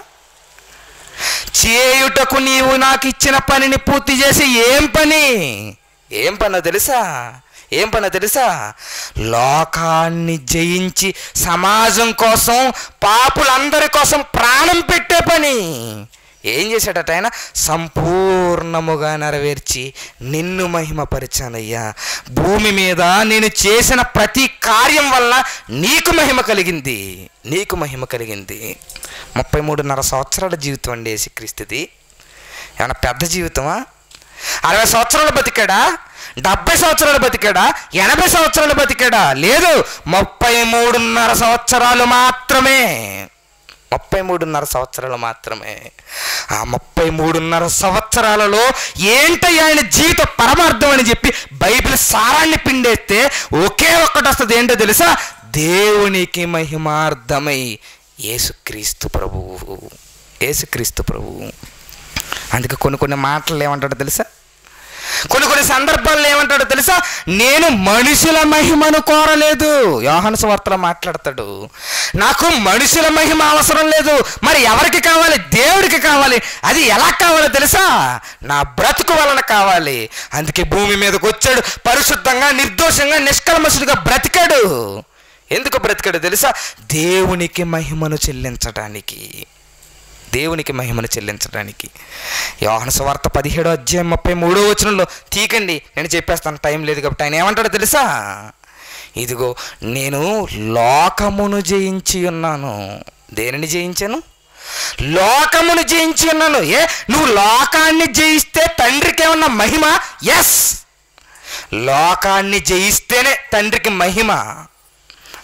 చేయుటకు నీవు నాకు ఇచ్చిన పనిని పూర్తి చేసి ఏం పని ఏం పనో తెలుసా ఏం పనో తెలుసా లోకాన్ని జయించి సమాజం కోసం పాపులందరి కోసం ప్రాణం పెట్టే పని ఏం చేశాడట ఆయన సంపూర్ణముగా నెరవేర్చి నిన్ను మహిమపరిచానయ్యా భూమి మీద నేను చేసిన ప్రతి కార్యం వల్ల నీకు మహిమ కలిగింది నీకు మహిమ కలిగింది ముప్పై మూడున్నర సంవత్సరాల జీవితం అండి యేసుక్రీస్తుది ఏమన్నా పెద్ద జీవితమా అరవై సంవత్సరాలు బతికాడా డెబ్బై సంవత్సరాలు బతికాడా ఎనభై సంవత్సరాలు బతికాడా లేదు ముప్పై మూడున్నర సంవత్సరాలు మాత్రమే ముప్పై మూడున్నర సంవత్సరాలు మాత్రమే ఆ ముప్పై మూడున్నర సంవత్సరాలలో ఏంటి ఆయన జీవిత పరమార్థం అని చెప్పి బైబిల్ సారాన్ని పిండేస్తే ఒకే ఒక్కటి వస్తుంది ఏంటో తెలుసా దేవునికి మహిమార్థమై యేసుక్రీస్తు ప్రభువు యేసుక్రీస్తు ప్రభువు అందుకే కొన్ని కొన్ని మాటలు ఏమంటాడో తెలుసా కొన్ని కొన్ని సందర్భాల్లో ఏమంటాడో తెలుసా నేను మనుషుల మహిమను కోరలేదు యోహాను సువార్తలో మాట్లాడతాడు నాకు మనుషుల మహిమ అవసరం లేదు మరి ఎవరికి కావాలి దేవుడికి కావాలి అది ఎలా కావాలో తెలుసా నా బ్రతుకు వలన కావాలి అందుకే భూమి మీదకి వచ్చాడు పరిశుద్ధంగా నిర్దోషంగా నిష్కల్మషుడిగా బ్రతికాడు ఎందుకు బ్రతికాడు తెలుసా దేవునికి మహిమను చెల్లించడానికి దేవునికి మహిమను చెల్లించడానికి యోహన సువార్త పదిహేడో అధ్యాయం ముప్పై మూడో వచనంలో తీకండి నేను చెప్పేస్తాను టైం లేదు కాబట్టి ఆయన ఏమంటాడో తెలుసా ఇదిగో నేను లోకమును జయించి ఉన్నాను దేనిని జయించాను లోకమును జయించి ఉన్నాను ఏ నువ్వు లోకాన్ని జయిస్తే తండ్రికి ఏమన్నా మహిమ ఎస్ లోకాన్ని జయిస్తేనే తండ్రికి మహిమ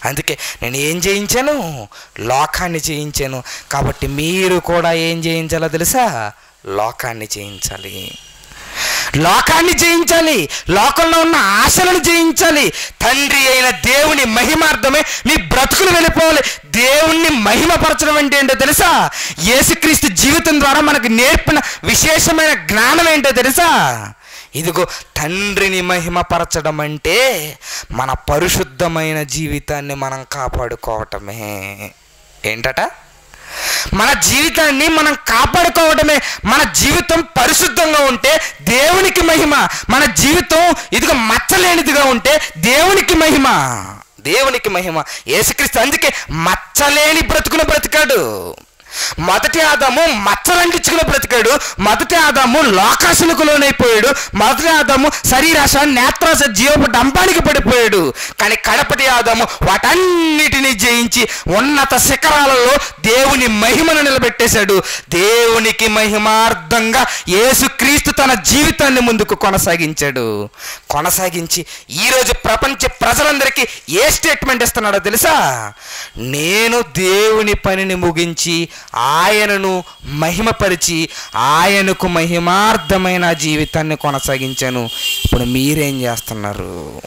అందుకే నేను ఏం చేయించాను లోకాన్ని చేయించాను కాబట్టి మీరు కూడా ఏం చేయించాలో తెలుసా లోకాన్ని చేయించాలి లోకాన్ని జయించాలి లోకంలో ఉన్న ఆశలను జయించాలి తండ్రి అయిన దేవుని మహిమార్థమే మీ బ్రతుకులు వెళ్ళిపోవాలి దేవుణ్ణి మహిమపరచడం అంటే ఏంటో తెలుసా యేసుక్రీస్తు జీవితం ద్వారా మనకు నేర్పిన విశేషమైన జ్ఞానం ఏంటో తెలుసా ఇదిగో తండ్రిని మహిమపరచడం అంటే మన పరిశుద్ధమైన జీవితాన్ని మనం కాపాడుకోవటమే ఏంటట మన జీవితాన్ని మనం కాపాడుకోవడమే మన జీవితం పరిశుద్ధంగా ఉంటే దేవునికి మహిమ మన జీవితం ఇదిగో మచ్చలేనిదిగా ఉంటే దేవునికి మహిమ దేవునికి మహిమ యేసుక్రీస్తు అందుకే మచ్చలేని బ్రతుకును బ్రతికాడు మొదటి ఆదాము మచ్చలంటించుకుని బ్రతికాడు మొదటి ఆదాము లోకాశులకు లోనైపోయాడు మొదటి ఆదాము శరీరాశ నేత్రాశ జీవపు డంపానికి పడిపోయాడు కానీ కడపటి ఆదాము వాటన్నిటినీ జయించి ఉన్నత శిఖరాలలో దేవుని మహిమను నిలబెట్టేశాడు దేవునికి మహిమార్థంగా యేసుక్రీస్తు తన జీవితాన్ని ముందుకు కొనసాగించాడు కొనసాగించి ఈరోజు ప్రపంచ ప్రజలందరికీ ఏ స్టేట్మెంట్ ఇస్తున్నాడో తెలుసా నేను దేవుని పనిని ముగించి ఆయనను మహిమపరిచి ఆయనకు మహిమార్థమైన జీవితాన్ని కొనసాగించాను ఇప్పుడు మీరేం చేస్తున్నారు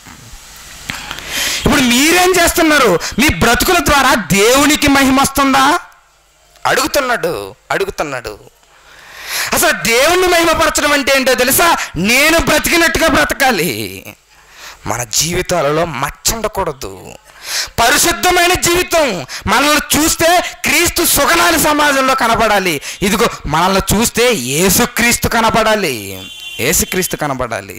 ఇప్పుడు మీరేం చేస్తున్నారు మీ బ్రతుకుల ద్వారా దేవునికి మహిమ వస్తుందా అడుగుతున్నాడు అడుగుతున్నాడు అసలు దేవుణ్ణి మహిమపరచడం అంటే ఏంటో తెలుసా నేను బ్రతికినట్టుగా బ్రతకాలి మన జీవితాలలో మచ్చ ఉండకూడదు పరిశుద్ధమైన జీవితం మనల్ని చూస్తే క్రీస్తు సుగనాలి సమాజంలో కనపడాలి ఇదిగో మనల్ని చూస్తే యేసుక్రీస్తు కనపడాలి యేసుక్రీస్తు కనపడాలి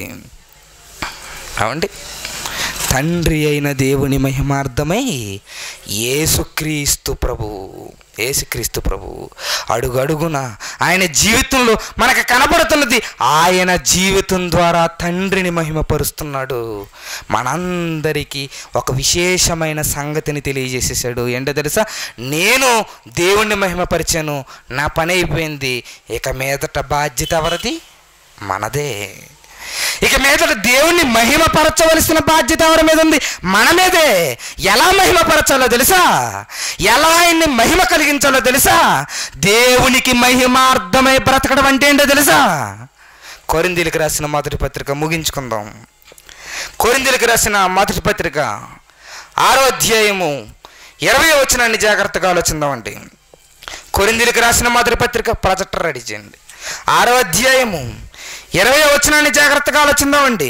అవండి తండ్రి అయిన దేవుని మహిమార్థమై యేసుక్రీస్తు ప్రభు యేసుక్రీస్తు ప్రభు అడుగు అడుగున ఆయన జీవితంలో మనకు కనబడుతున్నది ఆయన జీవితం ద్వారా తండ్రిని మహిమపరుస్తున్నాడు మనందరికీ ఒక విశేషమైన సంగతిని తెలియజేసేసాడు ఏంటో తెలుసా నేను దేవుణ్ణి మహిమపరిచాను నా పని అయిపోయింది ఇక మీదట బాధ్యత ఎవరిది మనదే ఇక మీదట దేవుణ్ణి మహిమపరచవలసిన బాధ్యత ఎవరి మీద ఉంది మన మీదే ఎలా మహిమపరచాలో తెలుసా ఎలా ఆయన్ని మహిమ కలిగించాలో తెలుసా దేవునికి మహిమార్థమై బ్రతకడం అంటే ఏంటో తెలుసా కొరిందీలకు రాసిన మొదటి పత్రిక ముగించుకుందాం కొరిందీలకు రాసిన మొదటి పత్రిక ఆరో అధ్యాయము ఇరవై వచనాన్ని జాగ్రత్తగా ఆలోచిందామండి కొరిందీలకు రాసిన మొదటి పత్రిక ప్రాజెక్టర్ రెడీ చేయండి ఆరో అధ్యాయము ఇరవై వచనాన్ని జాగ్రత్తగా ఆలోచిందామండి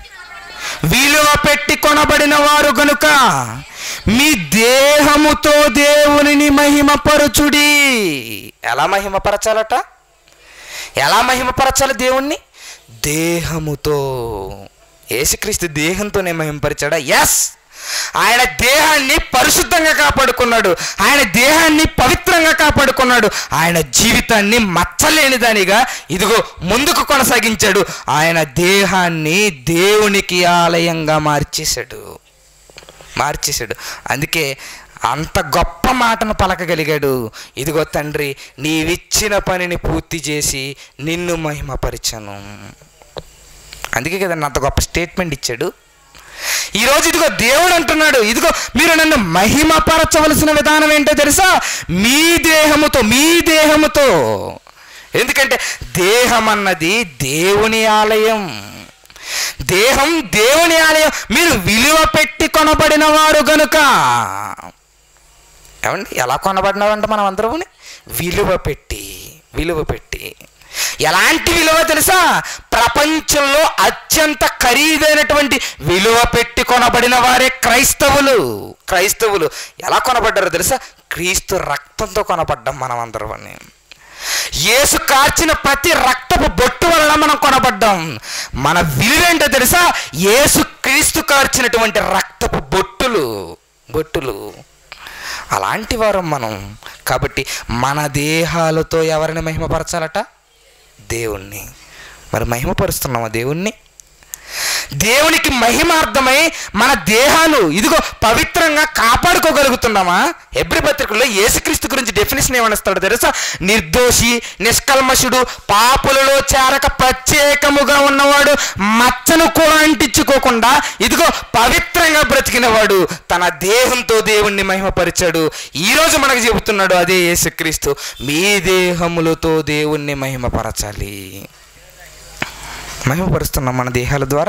విలువ పెట్టి కొనబడిన వారు గనుక మీ దేహముతో దేవునిని మహిమపరచుడి ఎలా మహిమపరచాలట ఎలా మహిమపరచాలి దేవుణ్ణి దేహముతో యేసుక్రీస్తు దేహంతోనే మహిమపరిచాడా ఎస్ ఆయన దేహాన్ని పరిశుద్ధంగా కాపాడుకున్నాడు ఆయన దేహాన్ని పవిత్రంగా కాపాడుకున్నాడు ఆయన జీవితాన్ని మచ్చలేని దానిగా ఇదిగో ముందుకు కొనసాగించాడు ఆయన దేహాన్ని దేవునికి ఆలయంగా మార్చేశాడు మార్చేశాడు అందుకే అంత గొప్ప మాటను పలకగలిగాడు ఇదిగో తండ్రి నీవిచ్చిన పనిని పూర్తి చేసి నిన్ను మహిమపరిచాను అందుకే కదండి అంత గొప్ప స్టేట్మెంట్ ఇచ్చాడు ఈరోజు ఇదిగో దేవుడు అంటున్నాడు ఇదిగో మీరు నన్ను మహిమపరచవలసిన విధానం ఏంటో తెలుసా మీ దేహముతో మీ దేహముతో ఎందుకంటే దేహం అన్నది దేవుని ఆలయం దేహం దేవుని ఆలయం మీరు విలువ పెట్టి కొనబడిన వారు గనుక ఏమండి ఎలా కొనబడినావంట మనం అందరముని విలువ పెట్టి విలువ పెట్టి ఎలాంటి విలువ తెలుసా ప్రపంచంలో అత్యంత ఖరీదైనటువంటి విలువ పెట్టి కొనబడిన వారే క్రైస్తవులు క్రైస్తవులు ఎలా కొనబడ్డారో తెలుసా క్రీస్తు రక్తంతో కొనబడ్డాం మనం అందరం యేసు కార్చిన ప్రతి రక్తపు బొట్టు వలన మనం కొనబడ్డాం మన విలువేంటో తెలుసా యేసు క్రీస్తు కార్చినటువంటి రక్తపు బొట్టులు బొట్టులు అలాంటి వారం మనం కాబట్టి మన దేహాలతో ఎవరిని మహిమపరచాలట దేవుణ్ణి మరి మహిమపరుస్తున్నామా దేవుణ్ణి దేవునికి మహిమార్థమై మన దేహాలు ఇదిగో పవిత్రంగా కాపాడుకోగలుగుతున్నామా ఎబ్రి పత్రికల్లో యేసుక్రీస్తు గురించి డెఫినేషన్ ఏమనిస్తాడు తెలుసా నిర్దోషి నిష్కల్మషుడు పాపులలో చేరక ప్రత్యేకముగా ఉన్నవాడు మచ్చను కూడా అంటించుకోకుండా ఇదిగో పవిత్రంగా బ్రతికినవాడు తన దేహంతో దేవుణ్ణి మహిమపరిచాడు ఈరోజు మనకు చెబుతున్నాడు అదే యేసుక్రీస్తు మీ దేహములతో దేవుణ్ణి మహిమపరచాలి మహిమపరుస్తున్నాం మన దేహాల ద్వారా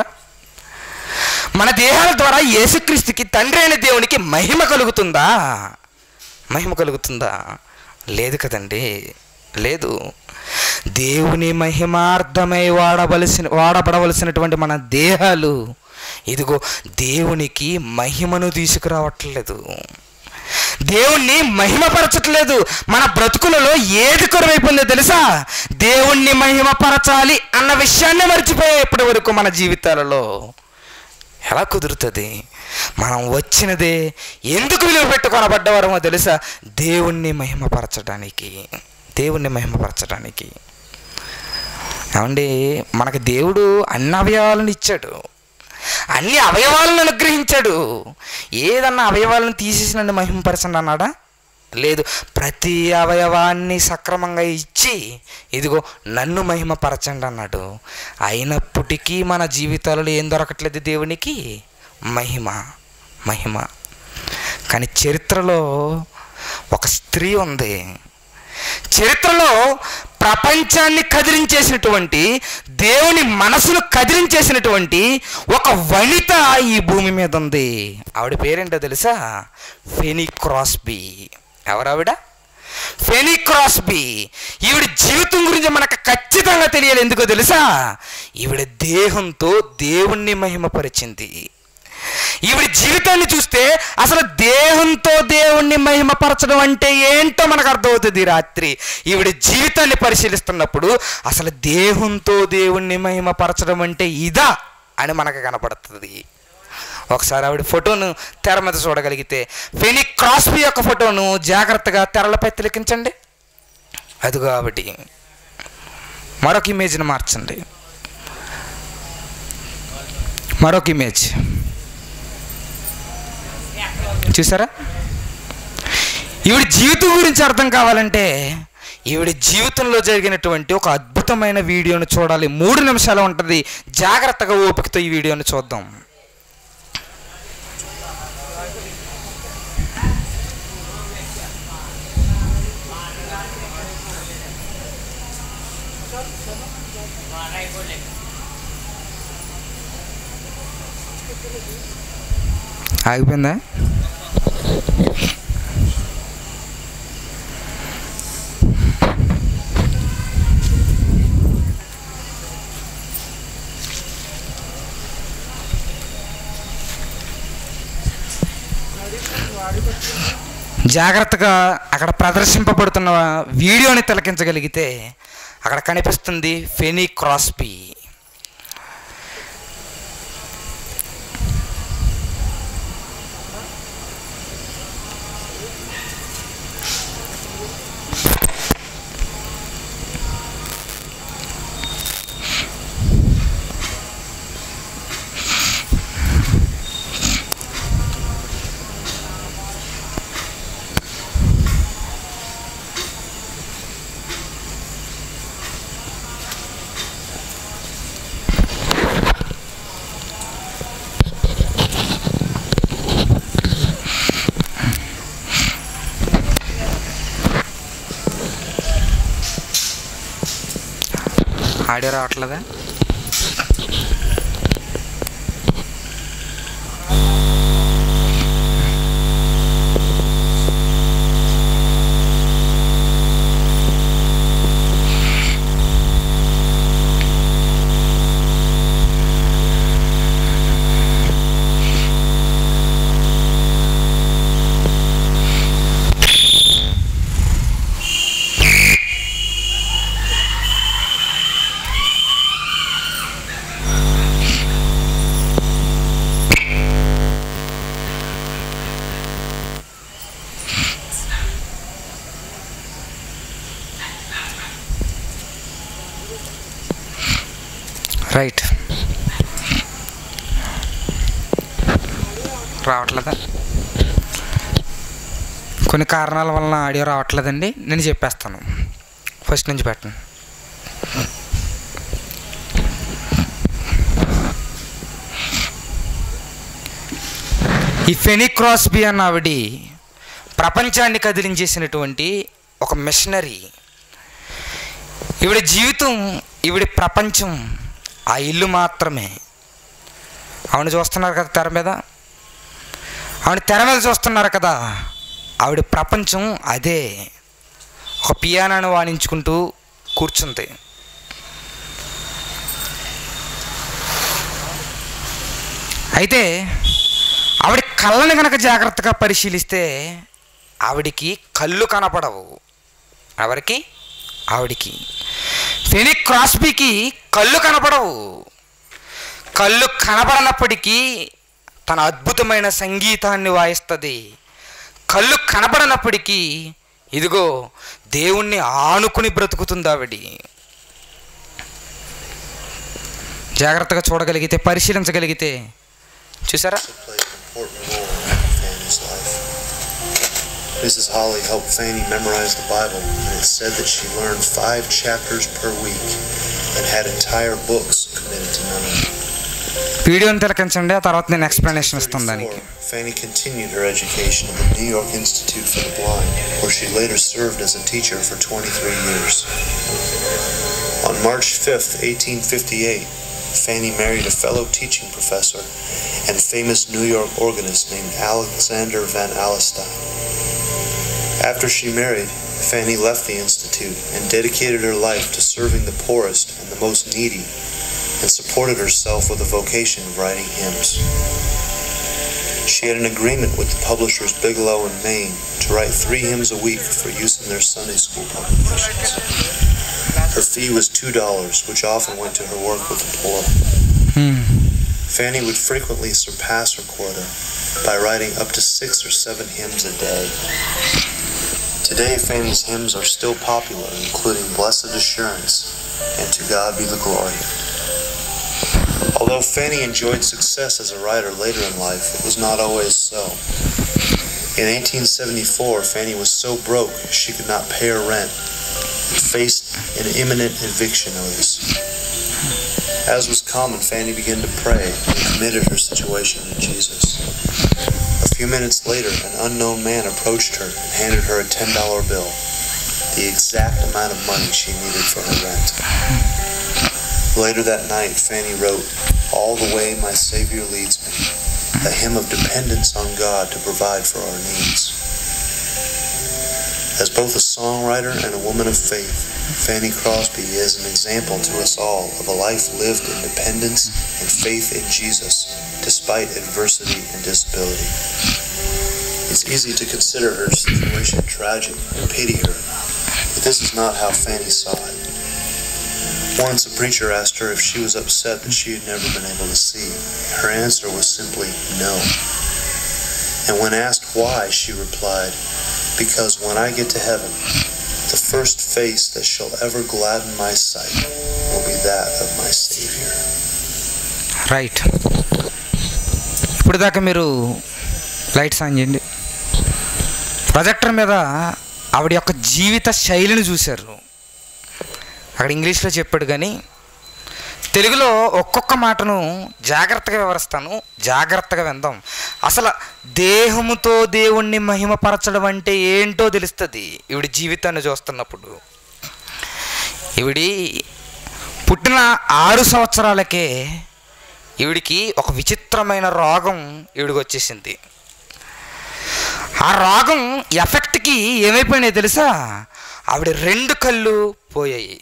మన దేహాల ద్వారా యేసుక్రీస్తుకి తండ్రి అయిన దేవునికి మహిమ కలుగుతుందా మహిమ కలుగుతుందా లేదు కదండి లేదు దేవుని మహిమార్థమై వాడవలసిన వాడబడవలసినటువంటి మన దేహాలు ఇదిగో దేవునికి మహిమను తీసుకురావట్లేదు దేవుణ్ణి మహిమపరచట్లేదు మన బ్రతుకులలో ఏది కొరవైపోయిందో తెలుసా దేవుణ్ణి మహిమపరచాలి అన్న విషయాన్ని మర్చిపోయా ఇప్పటి వరకు మన జీవితాలలో ఎలా కుదురుతుంది మనం వచ్చినదే ఎందుకు విలువ పెట్టుకొనబడ్డవారమో తెలుసా దేవుణ్ణి మహిమపరచడానికి దేవుణ్ణి మహిమపరచడానికి ఏమండి మనకు దేవుడు అన్ని అవయవాలను ఇచ్చాడు అన్ని అవయవాలను అనుగ్రహించాడు ఏదన్నా అవయవాలను తీసేసి నన్ను మహిమపరచండి అన్నాడా లేదు ప్రతి అవయవాన్ని సక్రమంగా ఇచ్చి ఇదిగో నన్ను మహిమపరచండి అన్నాడు అయినప్పటికీ మన జీవితాలలో ఏం దొరకట్లేదు దేవునికి మహిమ మహిమ కానీ చరిత్రలో ఒక స్త్రీ ఉంది చరిత్రలో ప్రపంచాన్ని కదిలించేసినటువంటి దేవుని మనసును కదిలించేసినటువంటి ఒక వనిత ఈ భూమి మీద ఉంది ఆవిడ పేరేంటో తెలుసా ఫెనీ క్రాస్బీ ఎవరావిడ ఫెనీ క్రాస్బీ ఈవిడ జీవితం గురించి మనకు ఖచ్చితంగా తెలియాలి ఎందుకో తెలుసా ఈవిడ దేహంతో దేవుణ్ణి మహిమపరిచింది ఈవిడ జీవితాన్ని చూస్తే అసలు దేహంతో దేవుణ్ణి మహిమపరచడం అంటే ఏంటో మనకు అర్థమవుతుంది ఈ రాత్రి ఈవిడ జీవితాన్ని పరిశీలిస్తున్నప్పుడు అసలు దేహంతో దేవుణ్ణి మహిమపరచడం అంటే ఇదా అని మనకు కనపడుతుంది ఒకసారి ఆవిడ ఫోటోను తెర మీద చూడగలిగితే ఫెనీ క్రాస్బీ యొక్క ఫోటోను జాగ్రత్తగా తెరలపై తిలకించండి అదిగో ఆవిడ మరొక ఇమేజ్ని మార్చండి మరొక ఇమేజ్ చూసారా ఈవిడ జీవితం గురించి అర్థం కావాలంటే ఈవిడ జీవితంలో జరిగినటువంటి ఒక అద్భుతమైన వీడియోను చూడాలి మూడు నిమిషాలు ఉంటుంది జాగ్రత్తగా ఓపికతో ఈ వీడియోను చూద్దాం ఆగిపోయిందా జాగ్రత్తగా అక్కడ ప్రదర్శింపబడుతున్న వీడియోని తిలకించగలిగితే అక్కడ కనిపిస్తుంది ఫెనీ క్రాస్బీ ఆడియో రావట్లేదా రైట్ రావట్లేదా కొన్ని కారణాల వలన ఆడియో రావట్లేదండి నేను చెప్పేస్తాను ఫస్ట్ నుంచి పెట్టండి ఈ ఫెనీ క్రాస్బీ అన్న ఆవిడ ప్రపంచాన్ని కదిలించేసినటువంటి ఒక మిషనరీ ఈవిడ జీవితం ఈవిడ ప్రపంచం ఆ ఇల్లు మాత్రమే ఆవిడ చూస్తున్నారు కదా తెర మీద ఆవిడ తెర మీద చూస్తున్నారు కదా ఆవిడ ప్రపంచం అదే ఒక పియానాను వాణించుకుంటూ కూర్చుంది అయితే ఆవిడ కళ్ళని కనుక జాగ్రత్తగా పరిశీలిస్తే ఆవిడికి కళ్ళు కనపడవు ఎవరికి ఆవిడికి ఫెనిక్ క్రాస్బీకి కళ్ళు కనపడవు కళ్ళు కనబడనప్పటికీ తన అద్భుతమైన సంగీతాన్ని వాయిస్తుంది కళ్ళు కనబడనప్పటికీ ఇదిగో దేవుణ్ణి ఆనుకుని బ్రతుకుతుంది ఆవిడ జాగ్రత్తగా చూడగలిగితే పరిశీలించగలిగితే చూసారా played an important role in Fanny's life. Mrs. Holly helped Fanny memorize the Bible, and it's said that she learned five chapters per week and had entire books committed to memory. వీడియోని తిలకించండి ఆ తర్వాత నేను explanation ఇస్తాను దానికి 1934, Fanny continued her education at the New York Institute for the Blind, where she later served as a teacher for 23 years. On March 5th, 1858, Fanny married a fellow teaching professor and famous New York organist named Alexander Van Alstyne. After she married, Fanny left the Institute and dedicated her life to serving the poorest and the most needy and supported herself with a vocation of writing hymns. She had an agreement with the publishers Bigelow and Maine to write three hymns a week for use in their Sunday school publications. Her fee was $2, which often went to her work with the poor. Fanny would frequently surpass her quota by writing up to six or seven hymns a day. Today, Fanny's hymns are still popular, including Blessed Assurance and To God Be the Glory. Although Fanny enjoyed success as a writer later in life, it was not always so. In 1874, Fanny was so broke she could not pay her rent and faced an imminent eviction notice. As was common, Fanny began to pray and committed her situation to Jesus. A few minutes later, an unknown man approached her and handed her a $10 bill, the exact amount of money she needed for her rent. Later that night, Fanny wrote, All the way my Savior leads me, a hymn of dependence on God to provide for our needs. As both a songwriter and a woman of faith, Fanny Crosby is an example to us all of a life lived in dependence and faith in Jesus, despite adversity and disability. It's easy to consider her situation tragic and pity her, but this is not how Fanny saw it. Once a preacher asked her if she was upset that she had never been able to see. Her answer was simply no. And when asked why, she replied, Because when I get to heaven, the first face that shall ever gladden my sight will be that of my Savior. Right ఇప్పుడు దాకా మీరు lights on చేయండి projector మీద ఆవిడ యొక్క జీవిత శైలిని చూశారు అక్కడ ఇంగ్లీష్లో చెప్పాడు కానీ తెలుగులో ఒక్కొక్క మాటను జాగ్రత్తగా వివరిస్తాను జాగ్రత్తగా విందాం అసలు దేహముతో దేవుణ్ణి మహిమపరచడం అంటే ఏంటో తెలుస్తుంది ఈవిడ జీవితాన్ని చూస్తున్నప్పుడు ఈవిడి పుట్టిన ఆరు సంవత్సరాలకే ఈవిడికి ఒక విచిత్రమైన రోగం ఈవిడికి వచ్చేసింది ఆ రోగం ఎఫెక్ట్కి ఏమైపోయినాయి తెలుసా ఆవిడ రెండు కళ్ళు పోయాయి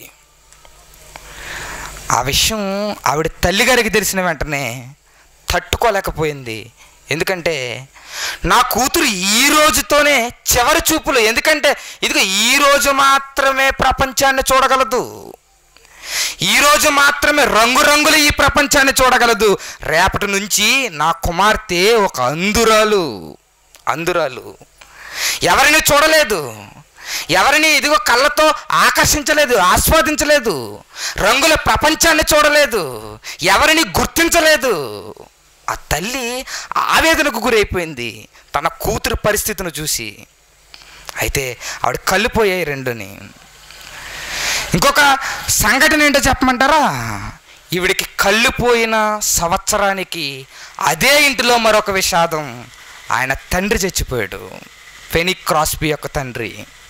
ఆ విషయం ఆవిడ తల్లిగారికి తెలిసిన వెంటనే తట్టుకోలేకపోయింది ఎందుకంటే నా కూతురు ఈ రోజుతోనే చివరి చూపులు ఎందుకంటే ఇదిగో ఈ రోజు మాత్రమే ప్రపంచాన్ని చూడగలదు ఈ రోజు మాత్రమే రంగురంగుల ఈ ప్రపంచాన్ని చూడగలదు రేపటి నుంచి నా కుమార్తె ఒక అందురాలు అందురాలు ఎవరిని చూడలేదు ఎవరిని ఇదిగో కళ్ళతో ఆకర్షించలేదు ఆస్వాదించలేదు రంగుల ప్రపంచాన్ని చూడలేదు ఎవరిని గుర్తించలేదు ఆ తల్లి ఆవేదనకు గురైపోయింది తన కూతురు పరిస్థితిని చూసి అయితే ఆవిడ కళ్ళు పోయాయి రెండుని ఇంకొక సంఘటన ఏంటో చెప్పమంటారా ఈవిడికి కళ్ళు పోయిన సంవత్సరానికి అదే ఇంటిలో మరొక విషాదం ఆయన తండ్రి చచ్చిపోయాడు ఫెనిక్ క్రాస్బీ యొక్క తండ్రి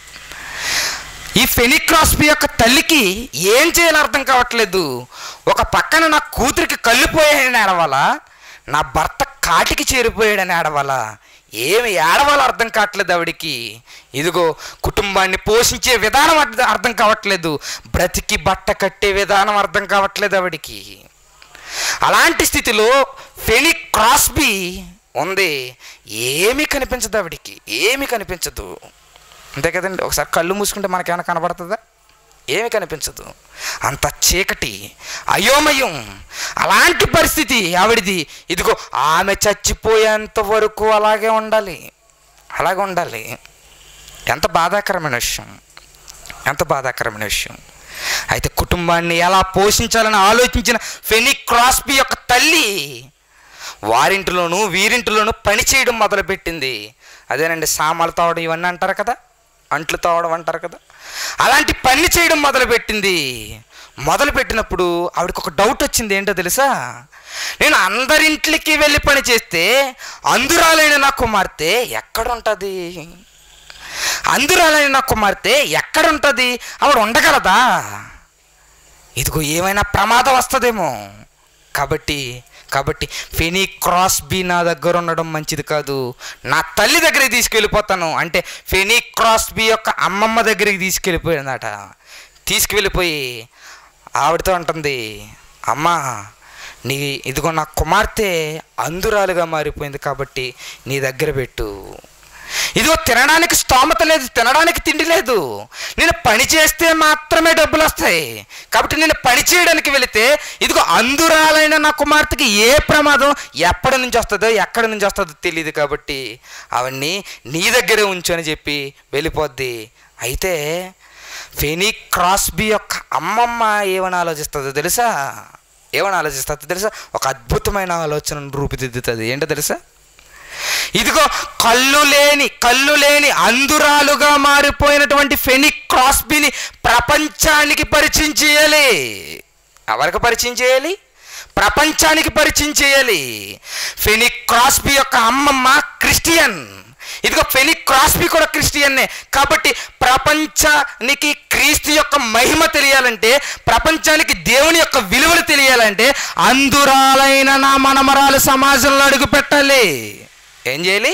ఈ ఫెనిక్ క్రాస్బీ యొక్క తల్లికి ఏం చేయాలో అర్థం కావట్లేదు ఒక పక్కన నా కూతురికి కళ్ళు పోయాడని ఏడవాలా నా భర్త కాటికి చేరిపోయాడని ఏడవాలా ఏమి ఏడవాలో అర్థం కావట్లేదు ఆవిడికి ఇదిగో కుటుంబాన్ని పోషించే విధానం అర్థం- అర్థం కావట్లేదు బ్రతికి బట్ట కట్టే విధానం అర్థం కావట్లేదు ఆవిడికి అలాంటి స్థితిలో ఫెనిక్ క్రాస్బీ ఉంది ఏమీ కనిపించదు ఆవిడికి ఏమీ కనిపించదు అంతే కదండి ఒకసారి కళ్ళు మూసుకుంటే మనకేమైనా కనబడుతుందా ఏమి కనిపించదు అంత చీకటి అయోమయం అలాంటి పరిస్థితి ఆవిడిది ఇదిగో ఆమె చచ్చిపోయేంత వరకు అలాగే ఉండాలి అలాగే ఉండాలి ఎంత బాధాకరమైన విషయం ఎంత బాధాకరమైన విషయం అయితే కుటుంబాన్ని ఎలా పోషించాలని ఆలోచించిన ఫెనిక్ క్రాస్బీ యొక్క తల్లి వారింటిలోనూ వీరింటిలోనూ పని చేయడం మొదలుపెట్టింది అదేనండి సామాలు తోవడం ఇవన్నీ అంటారు కదా అంట్లు తోవడం అంటారు కదా అలాంటి పని చేయడం మొదలుపెట్టింది మొదలుపెట్టినప్పుడు ఆవిడకి ఒక డౌట్ వచ్చింది ఏంటో తెలుసా నేను అందరింట్లకి వెళ్ళి పని చేస్తే అందురాలైన నా కుమార్తె ఎక్కడుంటుంది అందురాలైన నా కుమార్తె ఎక్కడుంటుంది ఆవిడ ఉండగలదా ఇదిగో ఏమైనా ప్రమాదం వస్తుందేమో కాబట్టి కాబట్టి ఫెనీ క్రాస్బీ నా దగ్గర ఉండడం మంచిది కాదు నా తల్లి దగ్గరికి తీసుకెళ్ళిపోతాను అంటే ఫెనీ క్రాస్బీ యొక్క అమ్మమ్మ దగ్గరికి తీసుకెళ్ళిపోయిందట తీసుకువెళ్ళిపోయి ఆవిడతో అంటుంది అమ్మా నీ ఇదిగో నా కుమార్తె అందురాలుగా మారిపోయింది కాబట్టి నీ దగ్గర పెట్టు ఇదిగో తినడానికి స్తోమత లేదు తినడానికి తిండి లేదు నేను పని చేస్తే మాత్రమే డబ్బులు వస్తాయి కాబట్టి నేను పని చేయడానికి వెళితే ఇదిగో అందురాలైన నా కుమార్తెకి ఏ ప్రమాదం ఎప్పటి నుంచి వస్తుందో ఎక్కడి నుంచి వస్తుందో తెలియదు కాబట్టి అవన్నీ నీ దగ్గరే ఉంచు అని చెప్పి వెళ్ళిపోద్ది అయితే ఫెనీ క్రాస్బీ యొక్క అమ్మమ్మ ఏమని ఆలోచిస్తుందో తెలుసా ఏమని ఆలోచిస్తుందో తెలుసా ఒక అద్భుతమైన ఆలోచనను రూపుదిద్దుతుంది ఏంటో తెలుసా ఇదిగో కళ్ళు లేని కళ్ళు లేని అందురాలుగా మారిపోయినటువంటి ఫెనిక్ క్రాస్బీని ప్రపంచానికి పరిచయం చేయాలి ఎవరికి పరిచయం చేయాలి ప్రపంచానికి పరిచయం చేయాలి ఫెనిక్ క్రాస్బీ యొక్క అమ్మమ్మ క్రిస్టియన్ ఇదిగో ఫెనిక్ క్రాస్బీ కూడా క్రిస్టియన్నే కాబట్టి ప్రపంచానికి క్రీస్తు యొక్క మహిమ తెలియాలంటే ప్రపంచానికి దేవుని యొక్క విలువలు తెలియాలంటే అందురాలైన నా మనమరాలు సమాజంలో అడుగు పెట్టాలి ఏం చేయాలి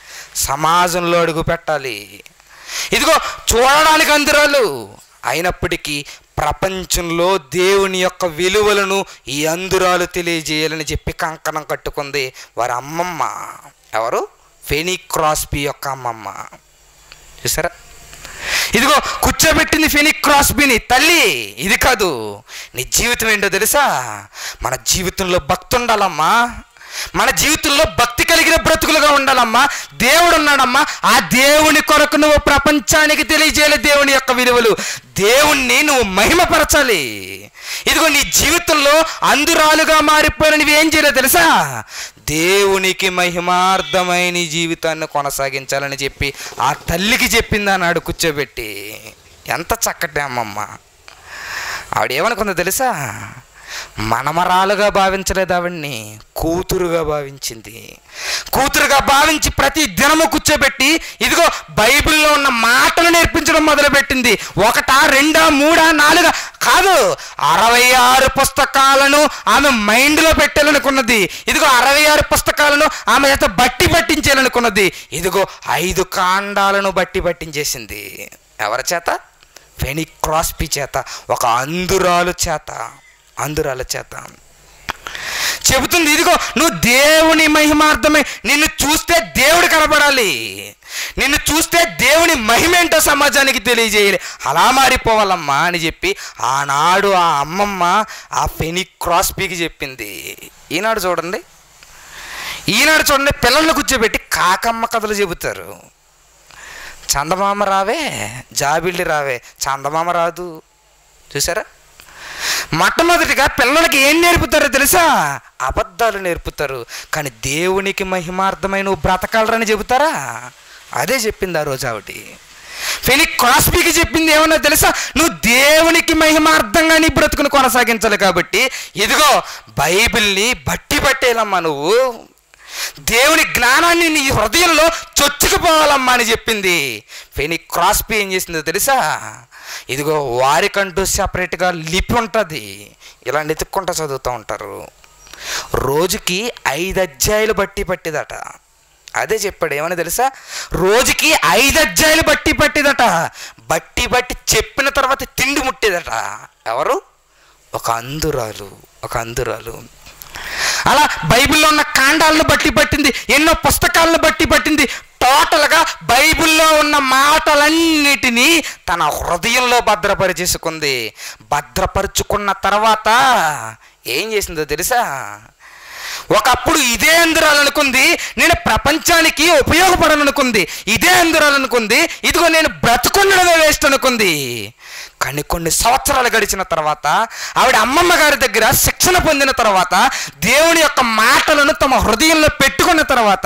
సమాజంలో అడుగు పెట్టాలి ఇదిగో చూడడానికి అందురాలు అయినప్పటికీ ప్రపంచంలో దేవుని యొక్క విలువలను ఈ అందురాలు తెలియజేయాలని చెప్పి కంకణం కట్టుకుంది వారి అమ్మమ్మ ఎవరు ఫెనీ క్రాస్బీ యొక్క అమ్మమ్మ చూసారా ఇదిగో కూర్చోబెట్టింది ఫెనిక్ క్రాస్బీని తల్లి ఇది కాదు నీ జీవితం ఏంటో తెలుసా మన జీవితంలో భక్తి ఉండాలమ్మా మన జీవితంలో భక్తి కలిగిన బ్రతుకులుగా ఉండాలమ్మా దేవుడు ఉన్నాడమ్మా ఆ దేవుని కొరకు నువ్వు ప్రపంచానికి తెలియజేయాలి దేవుని యొక్క విలువలు దేవుణ్ణి నువ్వు మహిమపరచాలి ఇదిగో నీ జీవితంలో అందురాలుగా మారిపోయిన నువ్వు ఏం చేయలేదు తెలుసా దేవునికి మహిమార్థమై నీ జీవితాన్ని కొనసాగించాలని చెప్పి ఆ తల్లికి చెప్పింది అన్నాడు కూర్చోబెట్టి ఎంత చక్కటి అమ్మమ్మ ఆవిడ ఏమనుకుందో తెలుసా మనమరాలుగా భావించలేదు ఆవిడ్ని కూతురుగా భావించింది కూతురుగా భావించి ప్రతి దినము కూర్చోబెట్టి ఇదిగో బైబిల్లో ఉన్న మాటలు నేర్పించడం మొదలుపెట్టింది ఒకటా రెండా మూడా నాలుగా కాదు అరవై ఆరు పుస్తకాలను ఆమె మైండ్లో పెట్టాలనుకున్నది ఇదిగో అరవై ఆరు పుస్తకాలను ఆమె చేత బట్టి పట్టించాలనుకున్నది ఇదిగో ఐదు కాండాలను బట్టి పట్టించేసింది ఎవరి చేత ఫెని క్రాస్పీ చేత ఒక అందురాలు చేత అందురాల చేత చెబుతుంది ఇదిగో నువ్వు దేవుని మహిమార్థమే నిన్ను చూస్తే దేవుడు కనబడాలి నిన్ను చూస్తే దేవుని మహిమ ఏంటో సమాజానికి తెలియజేయాలి అలా మారిపోవాలమ్మా అని చెప్పి ఆనాడు ఆ అమ్మమ్మ ఆ ఫెని క్రాస్పీకి చెప్పింది ఈనాడు చూడండి ఈనాడు చూడండి పిల్లల్ని కూర్చోబెట్టి కాకమ్మ కథలు చెబుతారు చందమామ రావే జాబిల్లి రావే చందమామ రాదు చూసారా మొట్టమొదటిగా పిల్లలకి ఏం నేర్పుతారో తెలుసా అబద్ధాలు నేర్పుతారు కానీ దేవునికి మహిమార్థమైన నువ్వు బ్రతకాలరని చెబుతారా అదే చెప్పింది ఆ రోజు ఆవిడ ఫెనిక్ క్రాస్బీకి చెప్పింది ఏమన్నా తెలుసా నువ్వు దేవునికి మహిమార్థంగా నీ బ్రతుకును కొనసాగించాలి కాబట్టి ఇదిగో బైబిల్ని బట్టి పట్టేలమ్మా నువ్వు దేవుని జ్ఞానాన్ని నీ హృదయంలో చొచ్చుకుపోవాలమ్మా అని చెప్పింది ఫెనిక్ క్రాస్బీ ఏం చేసిందో తెలుసా ఇదిగో వారికంటూ సపరేట్గా లిపి ఉంటుంది ఇలా నెతుక్కుంటా చదువుతూ ఉంటారు రోజుకి ఐదు అధ్యాయులు బట్టి పట్టిదట అదే చెప్పాడు ఏమని తెలుసా రోజుకి ఐదు అధ్యాయులు బట్టి పట్టిదట బట్టి బట్టి చెప్పిన తర్వాత తిండి ముట్టేదట ఎవరు ఒక అందురాలు ఒక అందురాలు అలా బైబిల్లో ఉన్న కాండాలను బట్టి పట్టింది ఎన్నో పుస్తకాలను బట్టి పట్టింది టోటల్గా బైబిల్లో ఉన్న మాటలన్నిటినీ తన హృదయంలో భద్రపరిచేసుకుంది భద్రపరుచుకున్న తర్వాత ఏం చేసిందో తెలుసా ఒకప్పుడు ఇదే అందరాలనుకుంది నేను ప్రపంచానికి ఉపయోగపడననుకుంది ఇదే అందరాలనుకుంది ఇదిగో నేను బ్రతుకుండడమే వేస్ట్ అనుకుంది కానీ కొన్ని సంవత్సరాలు గడిచిన తర్వాత ఆవిడ అమ్మమ్మ గారి దగ్గర శిక్షణ పొందిన తర్వాత దేవుని యొక్క మాటలను తమ హృదయంలో పెట్టుకున్న తర్వాత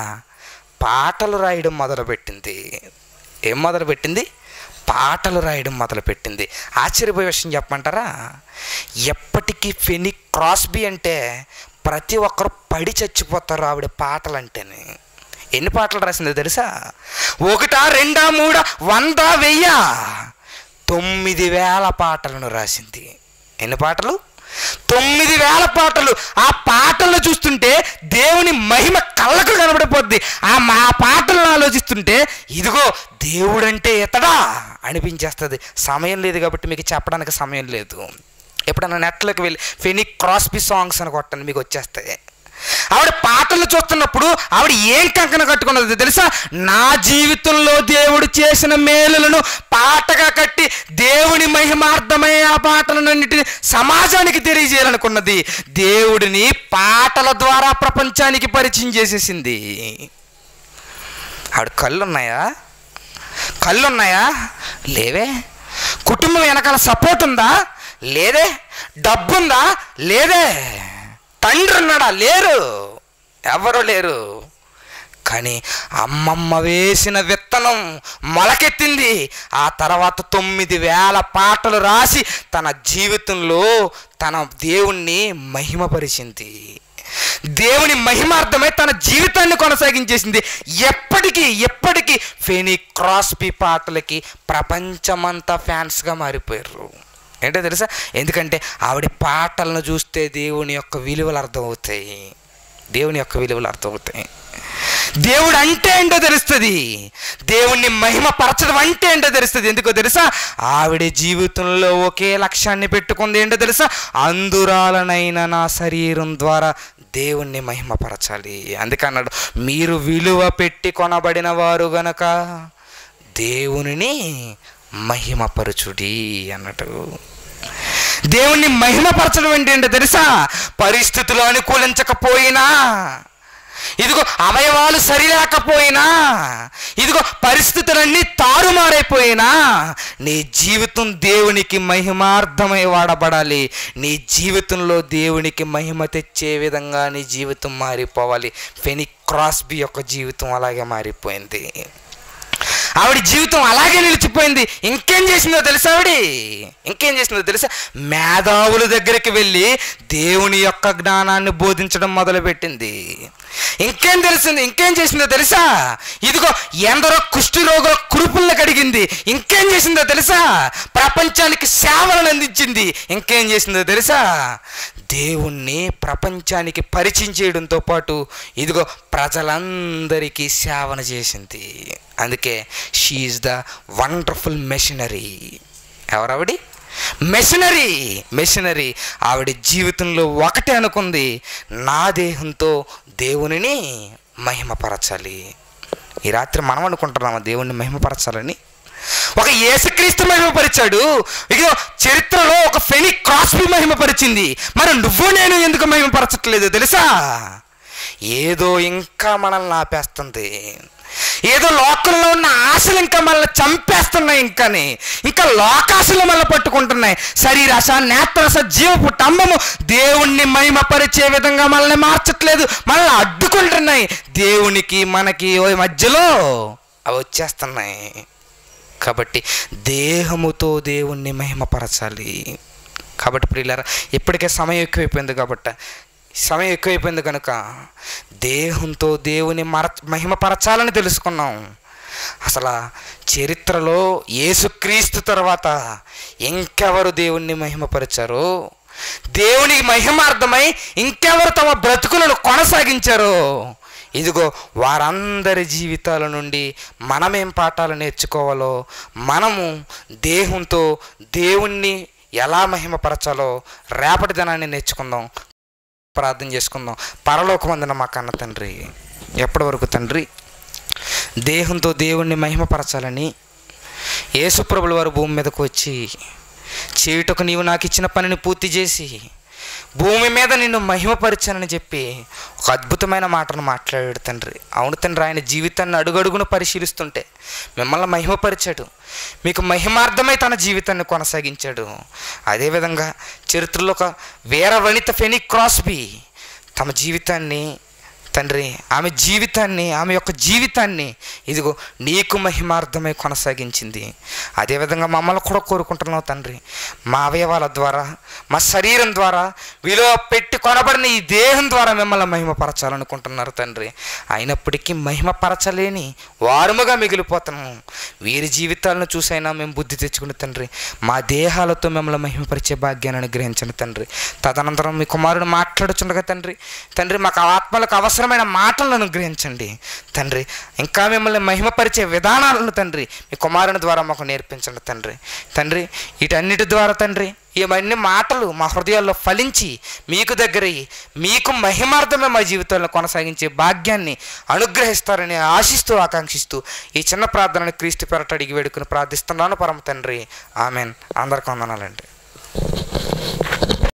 పాటలు రాయడం మొదలుపెట్టింది ఏం మొదలుపెట్టింది పాటలు రాయడం మొదలుపెట్టింది ఆశ్చర్యపోయే విషయం చెప్పమంటారా ఎప్పటికీ ఫెని క్రాస్బీ అంటే ప్రతి ఒక్కరు పడి చచ్చిపోతారు ఆవిడ పాటలు అంటేనే ఎన్ని పాటలు రాసిందో తెలుసా ఒకటా రెండా మూడా వంద వెయ్య తొమ్మిది వేల పాటలను రాసింది ఎన్ని పాటలు తొమ్మిది వేల పాటలు ఆ పాటలను చూస్తుంటే దేవుని మహిమ కళ్ళకు కనబడిపోద్ది ఆ మా పాటలను ఆలోచిస్తుంటే ఇదిగో దేవుడంటే ఎతడా అనిపించేస్తుంది సమయం లేదు కాబట్టి మీకు చెప్పడానికి సమయం లేదు ఎప్పుడన్నా నెట్లోకి వెళ్ళి ఫెనిక్ క్రాస్బీ సాంగ్స్ అని కొట్టండి మీకు వచ్చేస్తాయి ఆవిడ పాటలు చూస్తున్నప్పుడు ఆవిడ ఏం కంకణ కట్టుకున్నది తెలుసా నా జీవితంలో దేవుడు చేసిన మేలులను పాటగా కట్టి దేవుని మహిమార్థమై ఆ పాటలన్నింటినీ సమాజానికి తెలియజేయాలనుకున్నది దేవుడిని పాటల ద్వారా ప్రపంచానికి పరిచయం చేసేసింది ఆవిడ కళ్ళు ఉన్నాయా కళ్ళు ఉన్నాయా లేవే కుటుంబం వెనకాల సపోర్ట్ ఉందా లేదే డబ్బుందా లేదే తండ్రి ఉన్నాడా లేరు ఎవరు లేరు కానీ అమ్మమ్మ వేసిన విత్తనం మొలకెత్తింది ఆ తర్వాత తొమ్మిది వేల పాటలు రాసి తన జీవితంలో తన దేవుణ్ణి మహిమపరిచింది దేవుని మహిమార్థమై తన జీవితాన్ని కొనసాగించేసింది ఎప్పటికీ ఎప్పటికీ ఫెనీ క్రాస్బీ పాటలకి ప్రపంచమంతా ఫ్యాన్స్గా మారిపోయారు ఏంటో తెలుసా ఎందుకంటే ఆవిడ పాటలను చూస్తే దేవుని యొక్క విలువలు అర్థమవుతాయి దేవుని యొక్క విలువలు అర్థమవుతాయి దేవుడు అంటే ఏంటో తెలుస్తుంది దేవుణ్ణి మహిమ పరచడం అంటే ఏంటో తెలుస్తుంది ఎందుకో తెలుసా ఆవిడ జీవితంలో ఒకే లక్ష్యాన్ని పెట్టుకుంది ఏంటో తెలుసా అందురాలనైన నా శరీరం ద్వారా దేవుణ్ణి మహిమపరచాలి అందుకన్నాడు మీరు విలువ పెట్టి కొనబడిన వారు గనక దేవునిని మహిమపరచుడి అన్నట్టు దేవుణ్ణి మహిమపరచడం అంటే ఏంటో తెలుసా పరిస్థితులు అనుకూలించకపోయినా ఇదిగో అవయవాలు సరిలేకపోయినా ఇదిగో పరిస్థితులన్నీ తారుమారైపోయినా నీ జీవితం దేవునికి మహిమార్థమై వాడబడాలి నీ జీవితంలో దేవునికి మహిమ తెచ్చే విధంగా నీ జీవితం మారిపోవాలి ఫెనిక్ క్రాస్బీ యొక్క జీవితం అలాగే మారిపోయింది ఆవిడ జీవితం అలాగే నిలిచిపోయింది ఇంకేం చేసిందో తెలుసా ఆవిడ ఇంకేం చేసిందో తెలుసా మేధావుల దగ్గరికి వెళ్ళి దేవుని యొక్క జ్ఞానాన్ని బోధించడం మొదలుపెట్టింది ఇంకేం తెలిసింది ఇంకేం చేసిందో తెలుసా ఇదిగో ఎందరో కుష్టి రోగుల కురుపులను కడిగింది ఇంకేం చేసిందో తెలుసా ప్రపంచానికి సేవలను అందించింది ఇంకేం చేసిందో తెలుసా దేవుణ్ణి ప్రపంచానికి పరిచయం చేయడంతో పాటు ఇదిగో ప్రజలందరికీ సేవన చేసింది అందుకే షీఈ్ ద వండర్ఫుల్ మెషినరీ ఎవరావిడి మెషినరీ మెషినరీ ఆవిడ జీవితంలో ఒకటే అనుకుంది నా దేహంతో దేవునిని మహిమపరచాలి ఈ రాత్రి మనం అనుకుంటున్నామా దేవుణ్ణి మహిమపరచాలని ఒక యేసుక్రీస్తు మహిమపరిచాడు ఇక చరిత్రలో ఒక ఫెని క్రాస్బీ మహిమపరిచింది మరి నువ్వు నేను ఎందుకు మహిమపరచట్లేదు తెలుసా ఏదో ఇంకా మనల్ని ఆపేస్తుంది ఏదో లోకంలో ఉన్న ఆశలు ఇంకా మనల్ని చంపేస్తున్నాయి ఇంకాని ఇంకా లోకాశలు మనల్ని పట్టుకుంటున్నాయి శరీరాశ నేత్రస జీవపు టంబము దేవుణ్ణి మహిమపరిచే విధంగా మనల్ని మార్చట్లేదు మనల్ని అడ్డుకుంటున్నాయి దేవునికి మనకి ఓ మధ్యలో అవి వచ్చేస్తున్నాయి కాబట్టి దేహముతో దేవుణ్ణి మహిమపరచాలి కాబట్టి ప్రియులారా ఇప్పటికే సమయం ఎక్కువైపోయింది కాబట్టి సమయం ఎక్కువైపోయింది కనుక దేహంతో దేవుని మర మహిమపరచాలని తెలుసుకున్నాం అసలు చరిత్రలో యేసుక్రీస్తు తర్వాత ఇంకెవరు దేవుణ్ణి మహిమపరిచారు దేవునికి మహిమార్థమై ఇంకెవరు తమ బ్రతుకులను కొనసాగించారు ఇదిగో వారందరి జీవితాల నుండి మనమేం పాఠాలు నేర్చుకోవాలో మనము దేహంతో దేవుణ్ణి ఎలా మహిమపరచాలో రేపటి దినాన్ని నేర్చుకుందాం ప్రార్థన చేసుకుందాం పరలోకమందున మా కన్న తండ్రి ఎప్పటి వరకు తండ్రి దేహంతో దేవుణ్ణి మహిమపరచాలని యేసుప్రభుల వారు భూమి మీదకు వచ్చి చేయుటకు నీవు నాకు ఇచ్చిన పనిని పూర్తి చేసి భూమి మీద నిన్ను మహిమపరిచానని చెప్పి ఒక అద్భుతమైన మాటను మాట్లాడాడు తండ్రి అవును తండ్రి ఆయన జీవితాన్ని అడుగడుగును పరిశీలిస్తుంటే మిమ్మల్ని మహిమపరిచాడు మీకు మహిమార్థమై తన జీవితాన్ని కొనసాగించాడు అదేవిధంగా చరిత్రలో ఒక వీర వనిత ఫెనిక్ క్రాస్బీ తమ జీవితాన్ని తండ్రి ఆమె జీవితాన్ని ఆమె యొక్క జీవితాన్ని ఇదిగో నీకు మహిమార్థమై కొనసాగించింది అదేవిధంగా మమ్మల్ని కూడా కోరుకుంటున్నావు తండ్రి మా అవయవాల ద్వారా మా శరీరం ద్వారా విలువ పెట్టి కొనబడిన ఈ దేహం ద్వారా మిమ్మల్ని మహిమపరచాలనుకుంటున్నారు తండ్రి అయినప్పటికీ మహిమపరచలేని వారముగా మిగిలిపోతున్నాము వీరి జీవితాలను చూసైనా మేము బుద్ధి తెచ్చుకుని తండ్రి మా దేహాలతో మిమ్మల్ని మహిమపరిచే భాగ్యాన్ని అనుగ్రహించండి తండ్రి తదనంతరం మీ కుమారుడు మాట్లాడుచుండగా తండ్రి తండ్రి మాకు ఆత్మలకు అవసరమైన మాటలను అనుగ్రహించండి తండ్రి ఇంకా మిమ్మల్ని మహిమపరిచే విధానాలను తండ్రి మీ కుమారుని ద్వారా మాకు నేర్పించండి తండ్రి తండ్రి వీటన్నిటి ద్వారా తండ్రి ఇవన్నీ మాటలు మా హృదయాల్లో ఫలించి మీకు దగ్గరయ్యి మీకు మహిమార్థమే మా జీవితంలో కొనసాగించే భాగ్యాన్ని అనుగ్రహిస్తారని ఆశిస్తూ ఆకాంక్షిస్తూ ఈ చిన్న ప్రార్థనని క్రీస్తు పెరట అడిగి వేడుకుని ప్రార్థిస్తున్నాను పరమ తండ్రి ఆమెన్ అందరికీ వందనాలండి